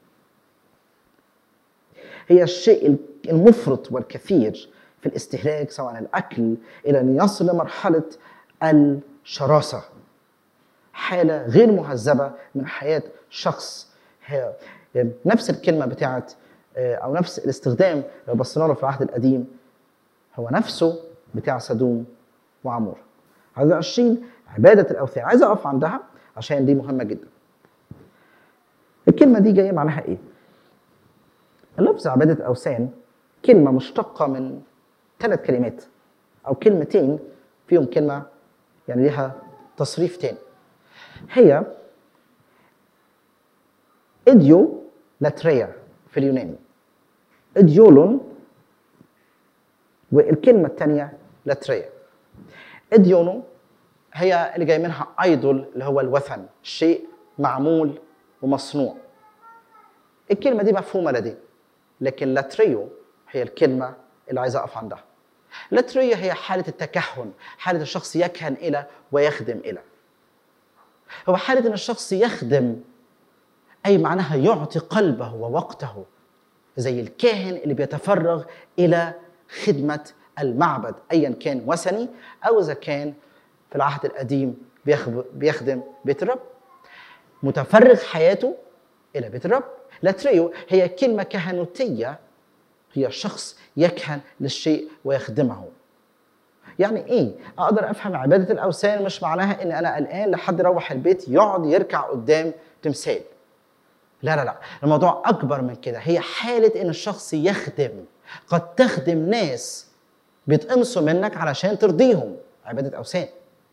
هي الشيء المفرط والكثير في الاستهلاك سواء الاكل الى ان يصل لمرحله الشراسه حاله غير مهذبه من حياه شخص هي يعني نفس الكلمه بتاعت آه، او نفس الاستخدام لو بصينا له في العهد القديم هو نفسه بتاع سدوم وعمور عدد 20 عباده الاوثان عايز اقف عندها عشان دي مهمه جدا الكلمه دي جايه معناها ايه اللفظ عباده الاوثان كلمه مشتقه من ثلاث كلمات او كلمتين فيهم كلمه يعني ليها تصريف تاني هي إديو لاتريا في اليوناني إديولون والكلمة الثانية لاتريا إديونو هي اللي جاي منها ايدول اللي هو الوثن شيء معمول ومصنوع الكلمة دي مفهومة لدي لكن لاتريو هي الكلمة اللي عايز أقف عندها لاتريا هي حالة التكهن حالة الشخص يكهن إلى ويخدم إلى هو حالة إن الشخص يخدم أي معناها يعطي قلبه ووقته زي الكاهن اللي بيتفرغ إلى خدمة المعبد أيا كان وثني أو إذا كان في العهد القديم بيخب- بيخدم بيت الرب متفرغ حياته إلى بيت الرب لاتريو هي كلمة كهنوتية هي شخص يكهن للشيء ويخدمه يعني ايه اقدر افهم عباده الاوثان مش معناها ان انا قلقان لحد يروح البيت يقعد يركع قدام تمثال لا لا لا الموضوع اكبر من كده هي حاله ان الشخص يخدم قد تخدم ناس بيتقمصوا منك علشان ترضيهم عباده اوثان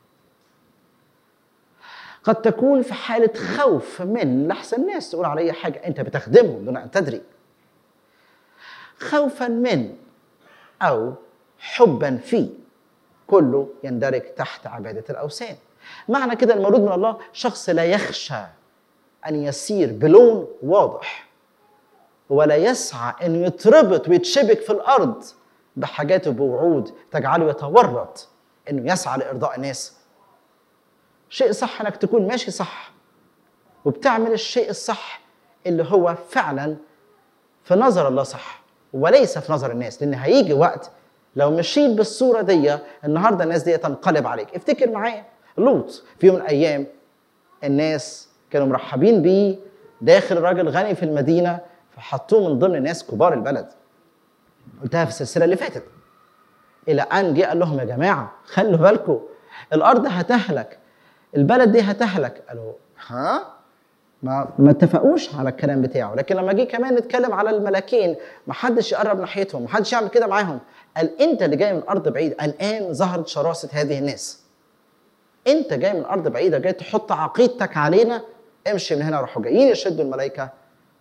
قد تكون في حالة خوف من لحسن الناس تقول علي حاجة أنت بتخدمهم دون أن تدري خوفا من أو حبا في كله يندرج تحت عبادة الأوثان معنى كده المولود من الله شخص لا يخشى أن يسير بلون واضح ولا يسعى أن يتربط ويتشبك في الأرض بحاجات وبوعود تجعله يتورط أنه يسعى لإرضاء الناس شيء صح انك تكون ماشي صح وبتعمل الشيء الصح اللي هو فعلا في نظر الله صح وليس في نظر الناس لان هيجي وقت لو مشيت بالصوره دي النهارده الناس دي تنقلب عليك افتكر معايا لوط في يوم من الايام الناس كانوا مرحبين بيه داخل راجل غني في المدينه فحطوه من ضمن الناس كبار البلد قلتها في السلسله اللي فاتت الى ان جه قال لهم يا جماعه خلوا بالكم الارض هتهلك البلد دي هتهلك قالوا ها ما ما اتفقوش على الكلام بتاعه لكن لما جه كمان نتكلم على الملاكين ما حدش يقرب ناحيتهم ما حدش يعمل كده معاهم قال انت اللي جاي من ارض بعيد الان ظهرت شراسه هذه الناس انت جاي من ارض بعيده جاي تحط عقيدتك علينا امشي من هنا راحوا جايين يشدوا الملائكه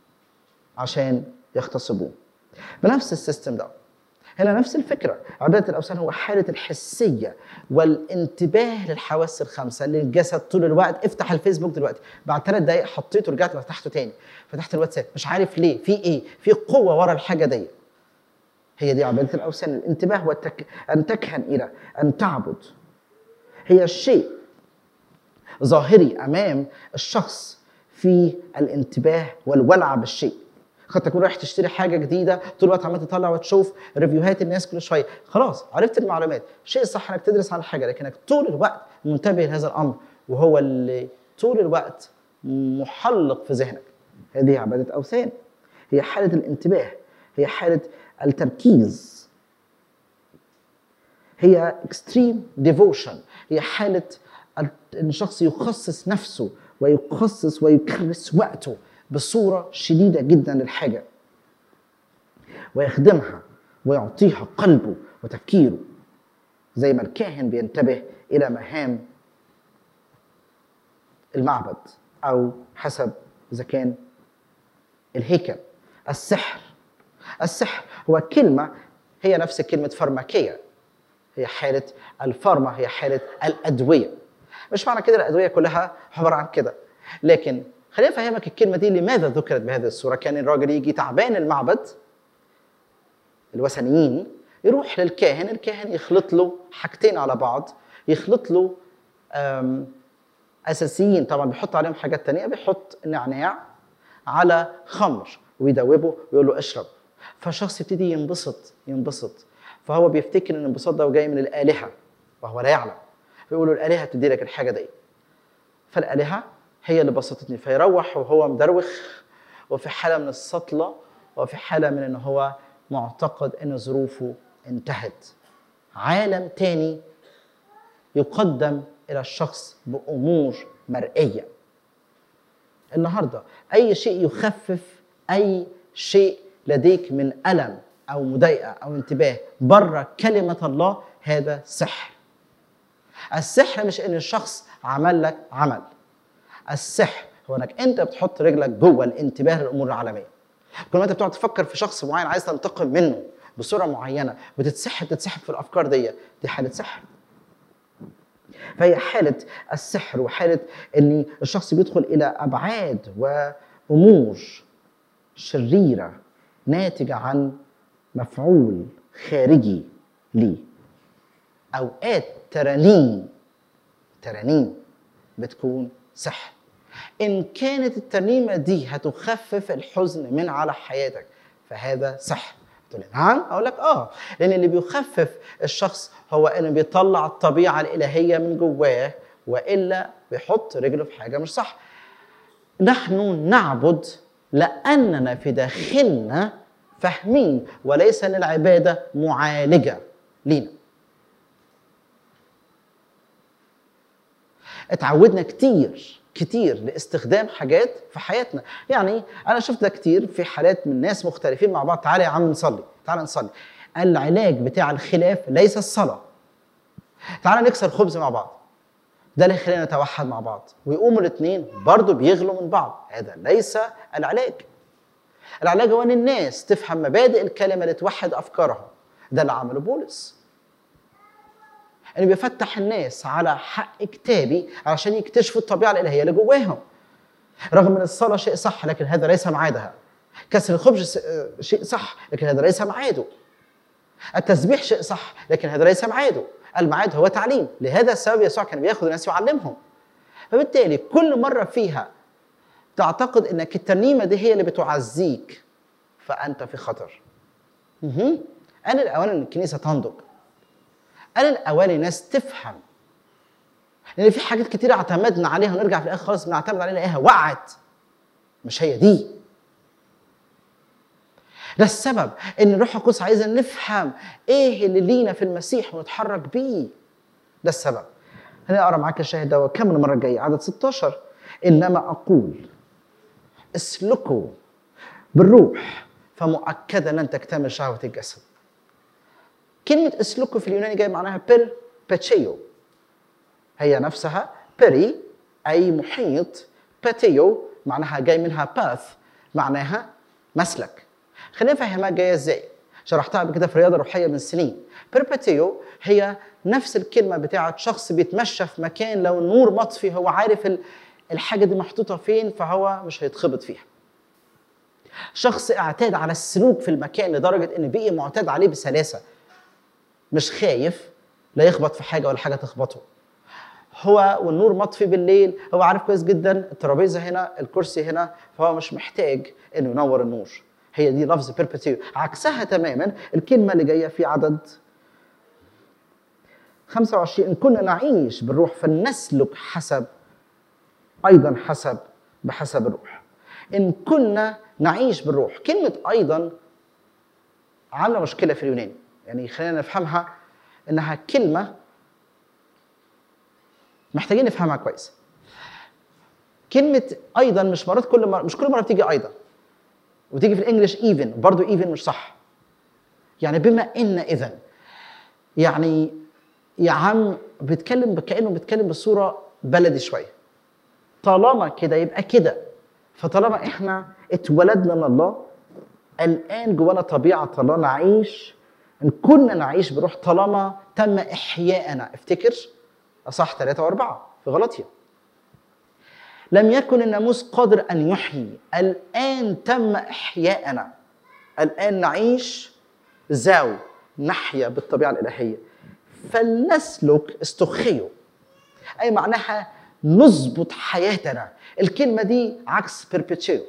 عشان يغتصبوه بنفس السيستم ده هنا نفس الفكرة عبادة الأوثان هو حالة الحسية والانتباه للحواس الخمسة للجسد طول الوقت افتح الفيسبوك دلوقتي بعد ثلاث دقايق حطيته ورجعت فتحته تاني فتحت الواتساب مش عارف ليه في ايه في قوة ورا الحاجة دي هي دي عبادة الأوثان الانتباه والتك... أن تكهن إلى أن تعبد هي الشيء ظاهري أمام الشخص في الانتباه والولع بالشيء قد تكون رايح تشتري حاجه جديده طول الوقت عمال تطلع وتشوف ريفيوهات الناس كل شويه خلاص عرفت المعلومات شيء صح انك تدرس عن الحاجه لكنك طول الوقت منتبه لهذا الامر وهو اللي طول الوقت محلق في ذهنك هذه عباده اوثان هي حاله الانتباه هي حاله التركيز هي اكستريم ديفوشن هي حاله ان الشخص يخصص نفسه ويخصص ويكرس وقته بصورة شديدة جدا للحاجة ويخدمها ويعطيها قلبه وتفكيره زي ما الكاهن بينتبه إلى مهام المعبد أو حسب إذا كان الهيكل السحر السحر هو كلمة هي نفس كلمة فارماكية هي حالة الفارما هي حالة الأدوية مش معنى كده الأدوية كلها عبارة عن كده لكن خليني افهمك الكلمه دي لماذا ذكرت بهذه الصوره كان الراجل يجي تعبان المعبد الوثنيين يروح للكاهن الكاهن يخلط له حاجتين على بعض يخلط له اساسيين طبعا بيحط عليهم حاجات تانية بيحط نعناع على خمر ويدوبه ويقول له اشرب فالشخص يبتدي ينبسط ينبسط فهو بيفتكر ان الانبساط ده جاي من الالهه وهو لا يعلم فيقول له الالهه بتدي لك الحاجه دي فالالهه هي اللي بسطتني فيروح وهو مدروخ وفي حالة من السطلة وفي حالة من ان هو معتقد ان ظروفه انتهت عالم تاني يقدم الى الشخص بامور مرئيه النهارده اي شيء يخفف اي شيء لديك من الم او مضايقه او انتباه بره كلمه الله هذا سحر السحر مش ان الشخص عمل لك عمل السحر هو انك انت بتحط رجلك جوه الانتباه للامور العالميه كل ما انت بتقعد تفكر في شخص معين عايز تنتقم منه بصوره معينه بتتسحب تتسحب في الافكار دي دي حاله سحر فهي حاله السحر وحاله ان الشخص بيدخل الى ابعاد وامور شريره ناتجه عن مفعول خارجي ليه اوقات ترانيم ترانيم بتكون سحر ان كانت الترنيمه دي هتخفف الحزن من على حياتك فهذا سحر تقول لي نعم اقول لك اه لان اللي بيخفف الشخص هو انه بيطلع الطبيعه الالهيه من جواه والا بيحط رجله في حاجه مش صح نحن نعبد لاننا في داخلنا فاهمين وليس ان العباده معالجه لينا اتعودنا كتير كتير لاستخدام حاجات في حياتنا يعني انا شفت ده كتير في حالات من ناس مختلفين مع بعض تعالى يا عم نصلي تعالى نصلي العلاج بتاع الخلاف ليس الصلاه تعال نكسر خبز مع بعض ده اللي يخلينا نتوحد مع بعض ويقوموا الاثنين برضه بيغلوا من بعض هذا ليس العلاج العلاج هو ان الناس تفهم مبادئ الكلمه اللي توحد افكارها ده اللي عمله بولس انه بيفتح الناس على حق كتابي علشان يكتشفوا الطبيعه الالهيه اللي جواهم رغم ان الصلاه شيء صح لكن هذا ليس معادها كسر الخبز شيء صح لكن هذا ليس معاده التسبيح شيء صح لكن هذا ليس معاده الميعاد هو تعليم لهذا السبب يسوع كان بياخذ الناس يعلمهم فبالتالي كل مره فيها تعتقد انك الترنيمه دي هي اللي بتعزيك فانت في خطر مهم. انا الاوان ان الكنيسه تنضج انا الاوان الناس تفهم لان في حاجات كتير اعتمدنا عليها ونرجع في الاخر خالص بنعتمد عليها نلاقيها وقعت مش هي دي ده السبب ان الروح القدس عايزنا نفهم ايه اللي لينا في المسيح ونتحرك بيه ده السبب انا اقرا معاك الشاهد ده وكمل المره الجايه عدد 16 انما اقول اسلكوا بالروح فمؤكدا لن تكتمل شهوه الجسد كلمه اسلكوا في اليوناني جاي معناها بير باتشيو هي نفسها بيري اي محيط باتيو معناها جاي منها باث معناها مسلك خلينا نفهمها جايه ازاي شرحتها قبل كده في رياضه روحيه من سنين بيرباتيو هي نفس الكلمه بتاعت شخص بيتمشى في مكان لو النور مطفي هو عارف الحاجه دي محطوطه فين فهو مش هيتخبط فيها شخص اعتاد على السلوك في المكان لدرجه ان بقي معتاد عليه بسلاسه مش خايف لا يخبط في حاجه ولا حاجه تخبطه هو والنور مطفي بالليل هو عارف كويس جدا الترابيزه هنا الكرسي هنا فهو مش محتاج انه ينور النور هي دي لفظ بيربتيو عكسها تماما الكلمه اللي جايه في عدد 25 ان كنا نعيش بالروح فلنسلك حسب ايضا حسب بحسب الروح ان كنا نعيش بالروح كلمه ايضا عامله مشكله في اليوناني يعني خلينا نفهمها انها كلمه محتاجين نفهمها كويس كلمه ايضا مش مرات كل مره مش كل مره بتيجي ايضا وتيجي في الانجليش ايفن برضه ايفن مش صح يعني بما ان اذا يعني يا عم بيتكلم كانه بيتكلم بصوره بلدي شويه طالما كده يبقى كده فطالما احنا اتولدنا من الله الان جوانا طبيعه الله نعيش ان كنا نعيش بروح طالما تم احياءنا افتكر اصح ثلاثة وأربعة في غلطية لم يكن الناموس قادر أن يحيي الآن تم إحياءنا الآن نعيش زاو نحيا بالطبيعة الإلهية فلنسلك استخيو أي معناها نظبط حياتنا الكلمة دي عكس بيربيتشيو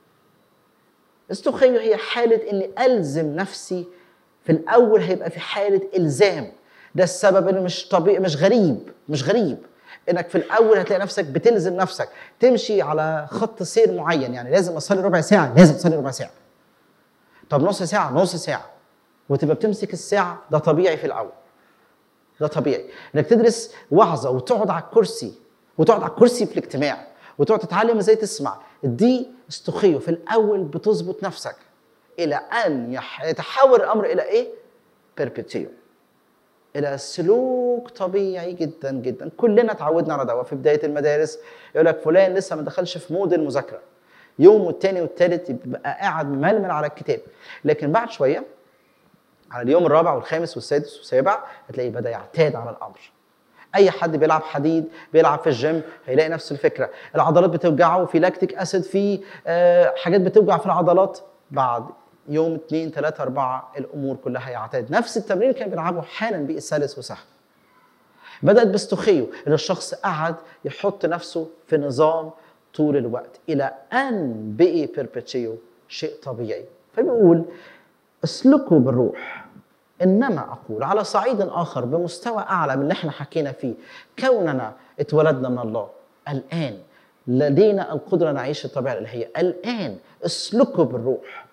استخيو هي حالة إني ألزم نفسي في الأول هيبقى في حالة إلزام ده السبب إنه مش طبيعي مش غريب مش غريب انك في الاول هتلاقي نفسك بتلزم نفسك تمشي على خط سير معين يعني لازم اصلي ربع ساعه لازم اصلي ربع ساعه طب نص ساعه نص ساعه وتبقى بتمسك الساعه ده طبيعي في الاول ده طبيعي انك تدرس وعظه وتقعد على الكرسي وتقعد على الكرسي في الاجتماع وتقعد تتعلم ازاي تسمع دي استخيه في الاول بتظبط نفسك الى ان يتحول الامر الى ايه؟ بيربيتيو الى سلوك طبيعي جدا جدا كلنا اتعودنا على ده في بدايه المدارس يقول لك فلان لسه ما دخلش في مود المذاكره يوم والتاني والتالت يبقى قاعد مململ على الكتاب لكن بعد شويه على اليوم الرابع والخامس والسادس والسابع هتلاقيه بدا يعتاد على الامر اي حد بيلعب حديد بيلعب في الجيم هيلاقي نفس الفكره العضلات بتوجعه في لاكتيك اسيد في آه حاجات بتوجع في العضلات بعد يوم اثنين ثلاثة أربعة الأمور كلها يعتاد نفس التمرين كان بيلعبه حالا بقي سلس وسهل بدأت باستخيو إن الشخص قعد يحط نفسه في نظام طول الوقت إلى أن بقي بيربتشيو شيء طبيعي فبيقول اسلكوا بالروح إنما أقول على صعيد آخر بمستوى أعلى من اللي احنا حكينا فيه كوننا اتولدنا من الله الآن لدينا القدرة نعيش الطبيعة الإلهية الآن اسلكوا بالروح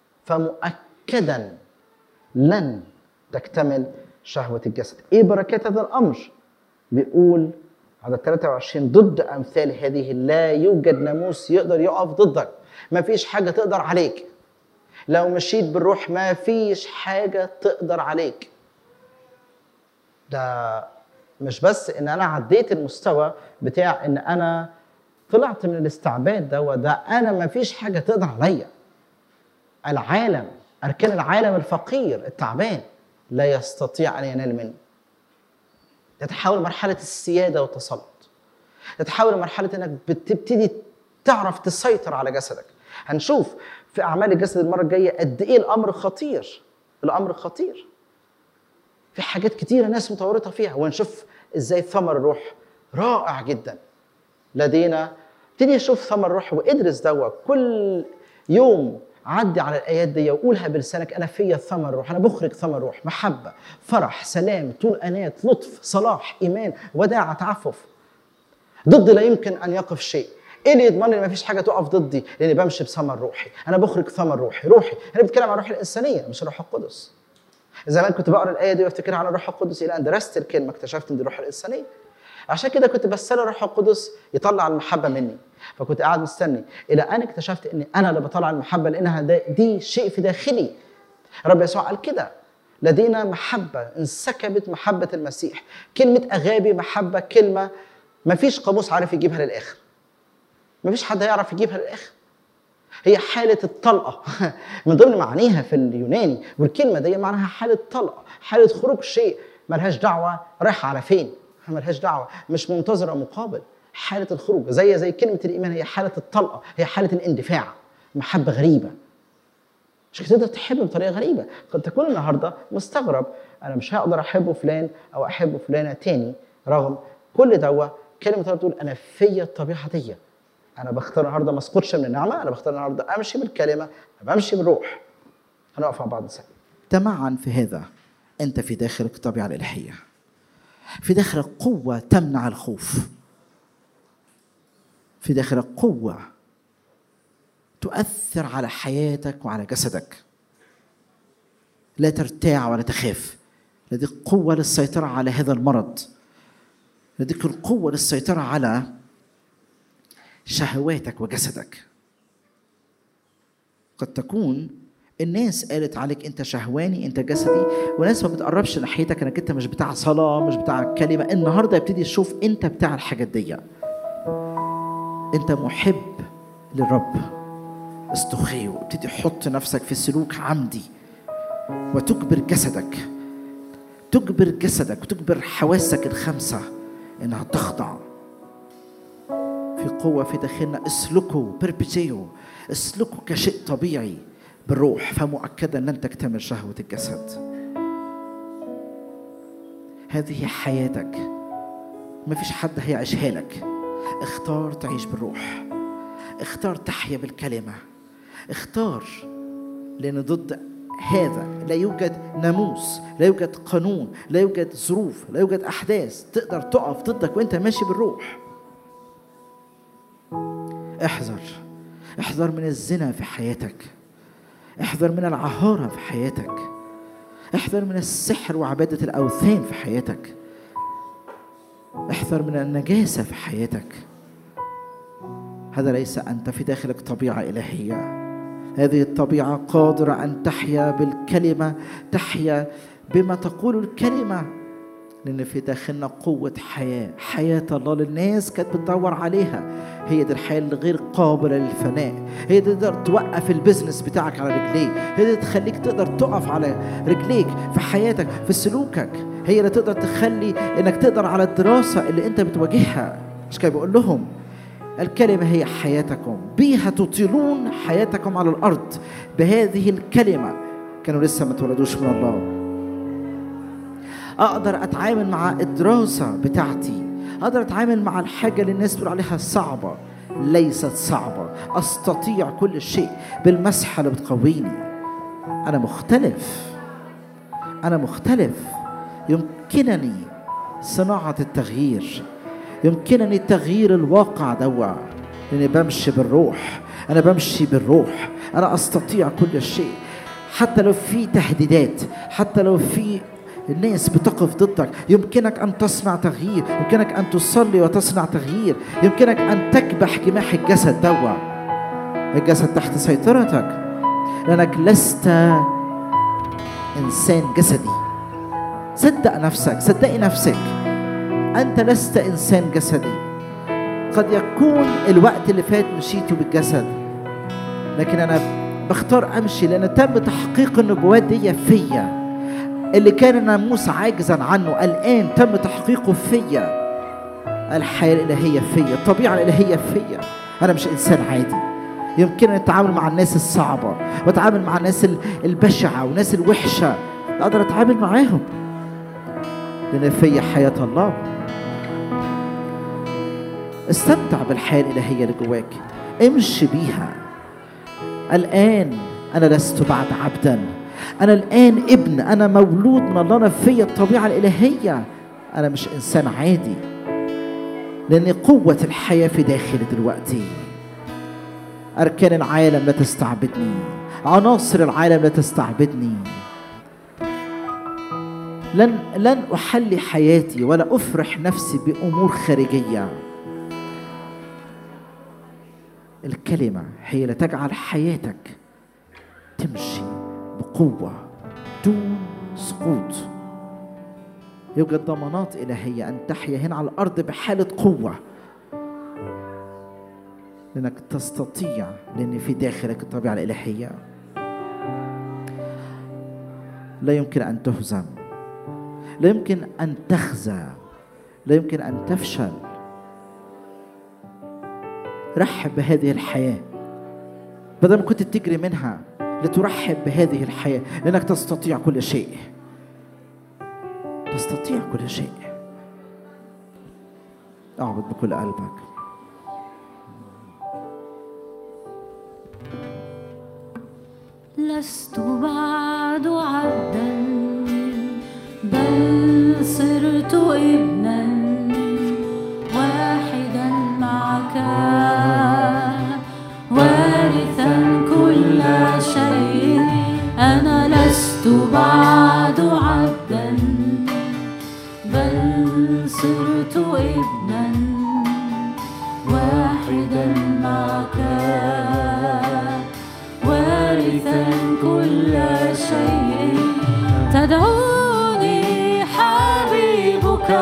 فمؤكدا لن تكتمل شهوة الجسد ايه بركات هذا الامر بيقول عدد 23 ضد امثال هذه لا يوجد ناموس يقدر يقف ضدك ما فيش حاجة تقدر عليك لو مشيت بالروح ما فيش حاجة تقدر عليك ده مش بس ان انا عديت المستوى بتاع ان انا طلعت من الاستعباد ده ده انا ما فيش حاجة تقدر عليا العالم اركان العالم الفقير التعبان لا يستطيع ان ينال مني تتحول مرحلة السيادة والتسلط تتحول لمرحلة انك بتبتدي تعرف تسيطر على جسدك هنشوف في اعمال الجسد المره الجايه قد ايه الامر خطير الامر خطير في حاجات كتيره ناس متورطه فيها ونشوف ازاي ثمر الروح رائع جدا لدينا ابتدي اشوف ثمر الروح وادرس دوا كل يوم عدي على الايات دي وقولها بلسانك انا فيا ثمر روح انا بخرج ثمر روح محبه فرح سلام طول انات لطف صلاح ايمان وداعه تعفف ضد لا يمكن ان يقف شيء ايه اللي يضمن لي مفيش حاجه تقف ضدي لاني بمشي بثمر روحي انا بخرج ثمر روحي روحي انا بتكلم عن الروح الانسانيه مش الروح القدس زمان كنت بقرا الايه دي وافتكرها عن الروح القدس الى ان درست الكلمه اكتشفت ان دي الروح الانسانيه عشان كده كنت بستنى الروح القدس يطلع المحبه مني فكنت قاعد مستني الى ان اكتشفت ان انا اللي بطلع المحبه لانها دي شيء في داخلي رب يسوع قال كده لدينا محبة انسكبت محبة المسيح كلمة أغابي محبة كلمة ما فيش قاموس عارف يجيبها للآخر ما فيش حد هيعرف يجيبها للآخر هي حالة الطلقة من ضمن معانيها في اليوناني والكلمة دي معناها حالة طلقة حالة خروج شيء ملهاش دعوة رايحة على فين ملهاش دعوة مش منتظرة مقابل حالة الخروج زي زي كلمة الإيمان هي حالة الطلقة هي حالة الاندفاع محبة غريبة مش تقدر تحب بطريقة غريبة قد تكون النهاردة مستغرب أنا مش هقدر أحب فلان أو أحب فلانة تاني رغم كل دوا كلمة الله بتقول أنا فيا الطبيعة دي أنا بختار النهاردة ما اسقطش من النعمة أنا بختار النهاردة أمشي بالكلمة أنا بمشي بالروح هنقف مع بعض ثانية
تمعن في هذا أنت في داخلك الطبيعة الإلهية في داخلك قوة تمنع الخوف في داخلك قوة تؤثر على حياتك وعلى جسدك لا ترتاع ولا تخاف لديك قوة للسيطرة على هذا المرض لديك القوة للسيطرة على شهواتك وجسدك قد تكون الناس قالت عليك انت شهواني انت جسدي وناس ما بتقربش ناحيتك انك انت مش بتاع صلاه مش بتاع كلمه النهارده يبتدي يشوف انت بتاع الحاجات دي انت محب للرب استخيو ابتدي حط نفسك في سلوك عمدي وتجبر جسدك تجبر جسدك وتجبر حواسك الخمسه انها تخضع في قوة في داخلنا اسلكوا بيربيتيو اسلكوا كشيء طبيعي بالروح فمؤكدا لن تكتمل شهوة الجسد هذه حياتك ما فيش حد هيعيشها لك اختار تعيش بالروح اختار تحيا بالكلمة اختار لأن ضد هذا لا يوجد ناموس لا يوجد قانون لا يوجد ظروف لا يوجد أحداث تقدر تقف ضدك وانت ماشي بالروح احذر احذر من الزنا في حياتك احذر من العهارة في حياتك احذر من السحر وعبادة الأوثان في حياتك احذر من النجاسة في حياتك هذا ليس أنت في داخلك طبيعة إلهية هذه الطبيعة قادرة أن تحيا بالكلمة تحيا بما تقول الكلمة لأن في داخلنا قوة حياة حياة الله للناس كانت بتدور عليها هي دي الحياة اللي غير قابلة للفناء هي دي تقدر توقف البيزنس بتاعك على رجليك هي دي تخليك تقدر تقف على رجليك في حياتك في سلوكك هي اللي تقدر تخلي انك تقدر على الدراسة اللي انت بتواجهها مش كده بقول لهم الكلمة هي حياتكم بها تطيلون حياتكم على الأرض بهذه الكلمة كانوا لسه ما اتولدوش من الله اقدر اتعامل مع الدراسه بتاعتي اقدر اتعامل مع الحاجه اللي الناس بتقول عليها صعبه ليست صعبه استطيع كل شيء بالمسحه اللي بتقويني انا مختلف انا مختلف يمكنني صناعه التغيير يمكنني تغيير الواقع دوا لاني بمشي بالروح انا بمشي بالروح انا استطيع كل شيء حتى لو في تهديدات حتى لو في الناس بتقف ضدك يمكنك أن تصنع تغيير يمكنك أن تصلي وتصنع تغيير يمكنك أن تكبح جماح الجسد دوا الجسد تحت سيطرتك لأنك لست إنسان جسدي صدق نفسك صدقي نفسك أنت لست إنسان جسدي قد يكون الوقت اللي فات مشيته بالجسد لكن أنا بختار أمشي لأن تم تحقيق النبوات دي فيا اللي كان الناموس عاجزا عنه الآن تم تحقيقه فيا الحياة الإلهية فيا الطبيعة الإلهية فيا أنا مش إنسان عادي يمكنني أتعامل مع الناس الصعبة وأتعامل مع الناس البشعة والناس الوحشة أقدر أتعامل معاهم لأن فيا حياة الله استمتع بالحياة الإلهية اللي جواك امشي بيها الآن أنا لست بعد عبدا أنا الآن ابن أنا مولود من الله أنا فيا الطبيعة الإلهية أنا مش إنسان عادي لأن قوة الحياة في داخلي دلوقتي أركان العالم لا تستعبدني عناصر العالم لا تستعبدني لن لن أحلي حياتي ولا أفرح نفسي بأمور خارجية الكلمة هي اللي تجعل حياتك تمشي بقوة دون سقوط يوجد ضمانات إلهية أن تحيا هنا على الأرض بحالة قوة لأنك تستطيع لأن في داخلك الطبيعة الإلهية لا يمكن أن تهزم لا يمكن أن تخزى لا يمكن أن تفشل رحب بهذه الحياة بدل ما كنت تجري منها لترحب بهذه الحياة لأنك تستطيع كل شيء تستطيع كل شيء اعبد بكل قلبك
لست بعد عبدا بل صرت ابنا واحدا معك وارثا كل شيء انا لست بعد عبدا بل صرت ابنا واحدا معك وارثا كل شيء تدعوني حبيبك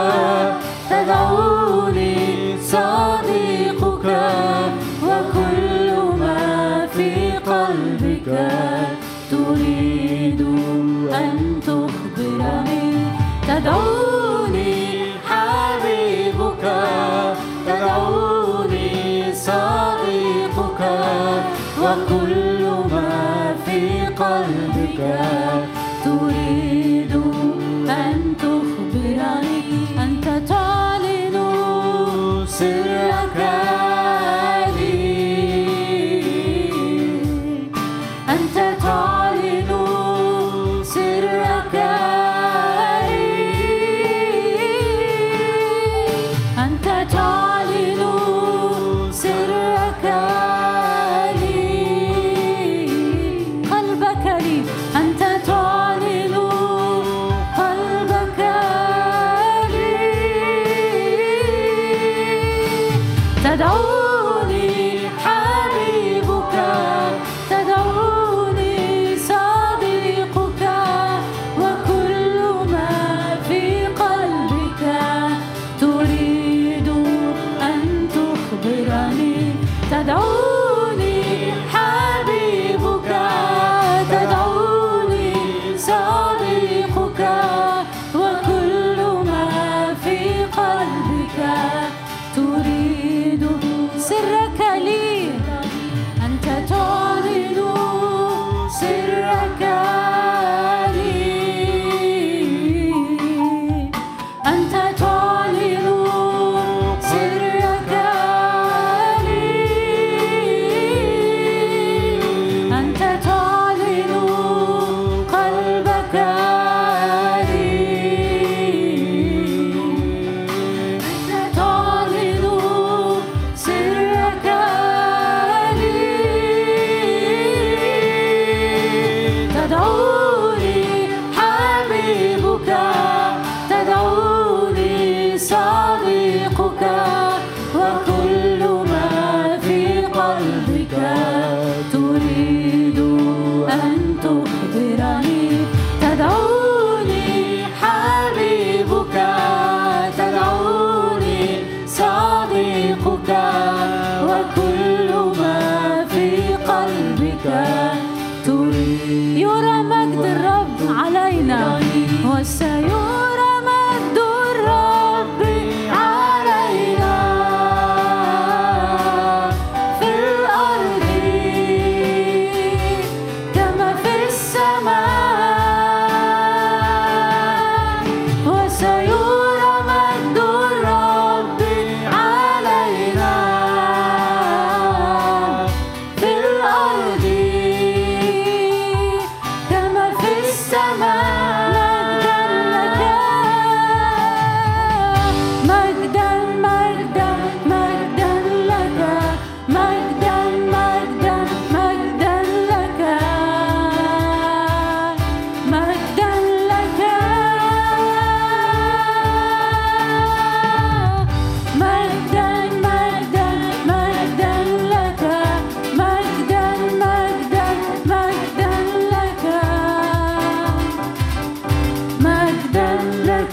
تدعوني صديقك وكل ما في قلبك تريد أن تخبرني تدعوني حبيبك تدعوني صديقك وكل ما في قلبك تريد أن تخبرني أنت تعلن سرك لي أنت تعلن سرك لي أنت تعلن سرك لي قلبك لي أنت تعلن قلبك لي تدعوني حبيبك تدعوني صديقك وكل ما في قلبك تريد أن تخبرني تدعوني حبيبك تدعوني صديقك وكل ما في قلبك تريد تريد يرى مجد الرب علينا وسيرى مجد الرب علينا في الأرض كما في السماء وسيرى مجد الرب علينا في الأرض كما في السماء مجدا لك مجدا مجدا مجدا مجدا لك مجدا لك مجدا مجدا مجدا لك مجدا مجدا مجدا لك مجدا لك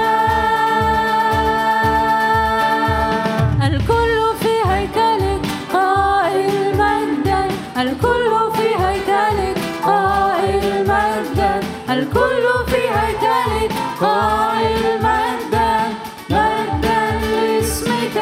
الكل في هيكلك قائل مجدا الكل في هيكلك قائل مجدا الكل في هيكلك قائل مجدا مجدا لاسمك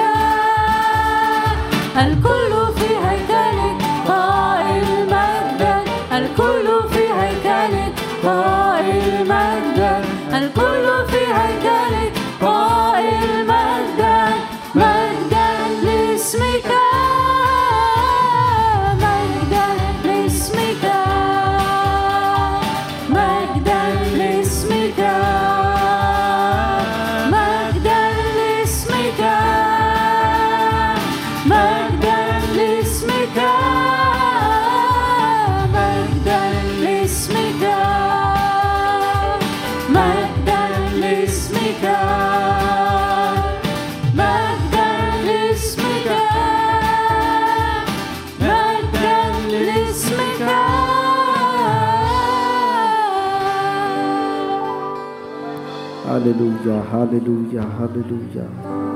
الكل في هيكلك قائل مجدا الكل في هيكلك قائل مجدا الكل في هيكلك قائل مجدا مجدا لاسمك مجدا لاسمك مجدا لاسمك مجدا لاسمك مجدا لاسمك مجدا لاسمك مجدا لاسمك مجدا لاسمك مجدا لاسمك
هللويا هللويا هللويا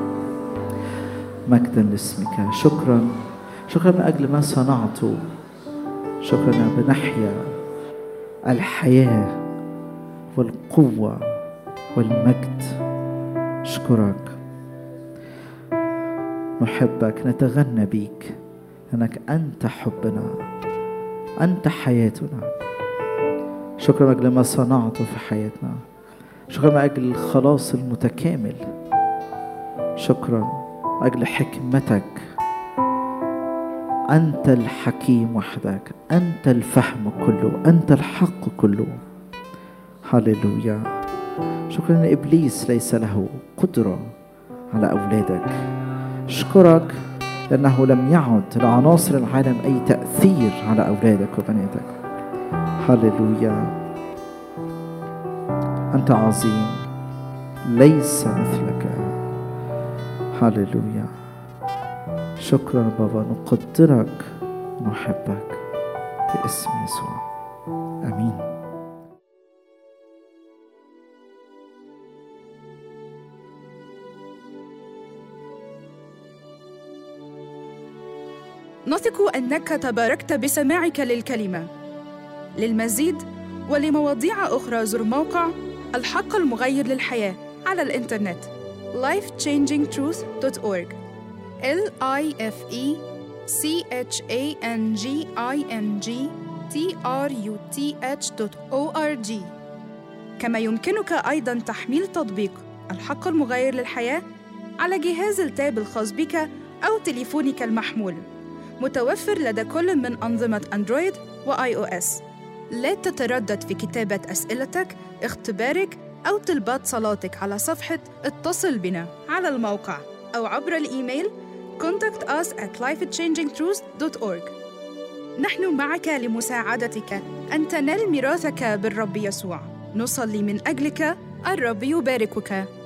مجدا لاسمك شكرا شكرا من اجل ما صنعته شكرا ان بنحيا الحياه والقوه والمجد اشكرك نحبك نتغنى بيك انك انت حبنا انت حياتنا شكرا من اجل ما صنعته في حياتنا شكرا من أجل الخلاص المتكامل شكرا من أجل حكمتك أنت الحكيم وحدك أنت الفهم كله أنت الحق كله هللويا شكرا أن إبليس ليس له قدرة على أولادك أشكرك لأنه لم يعد لعناصر العالم أي تأثير على أولادك وبناتك هللويا أنت عظيم ليس مثلك هللويا شكرا بابا نقدرك نحبك باسم يسوع امين
نثق انك تباركت بسماعك للكلمه للمزيد ولمواضيع اخرى زر موقع الحق المغير للحياه على الانترنت lifechangingtruth.org l i f e c h a n g i n g t r u t h o r g كما يمكنك ايضا تحميل تطبيق الحق المغير للحياه على جهاز التاب الخاص بك او تليفونك المحمول متوفر لدى كل من أنظمة أندرويد وآي أو إس. لا تتردد في كتابة أسئلتك، اختبارك أو طلبات صلاتك على صفحة اتصل بنا على الموقع أو عبر الإيميل contact us at lifechangingtruth.org نحن معك لمساعدتك أن تنال ميراثك بالرب يسوع نصلي من أجلك الرب يباركك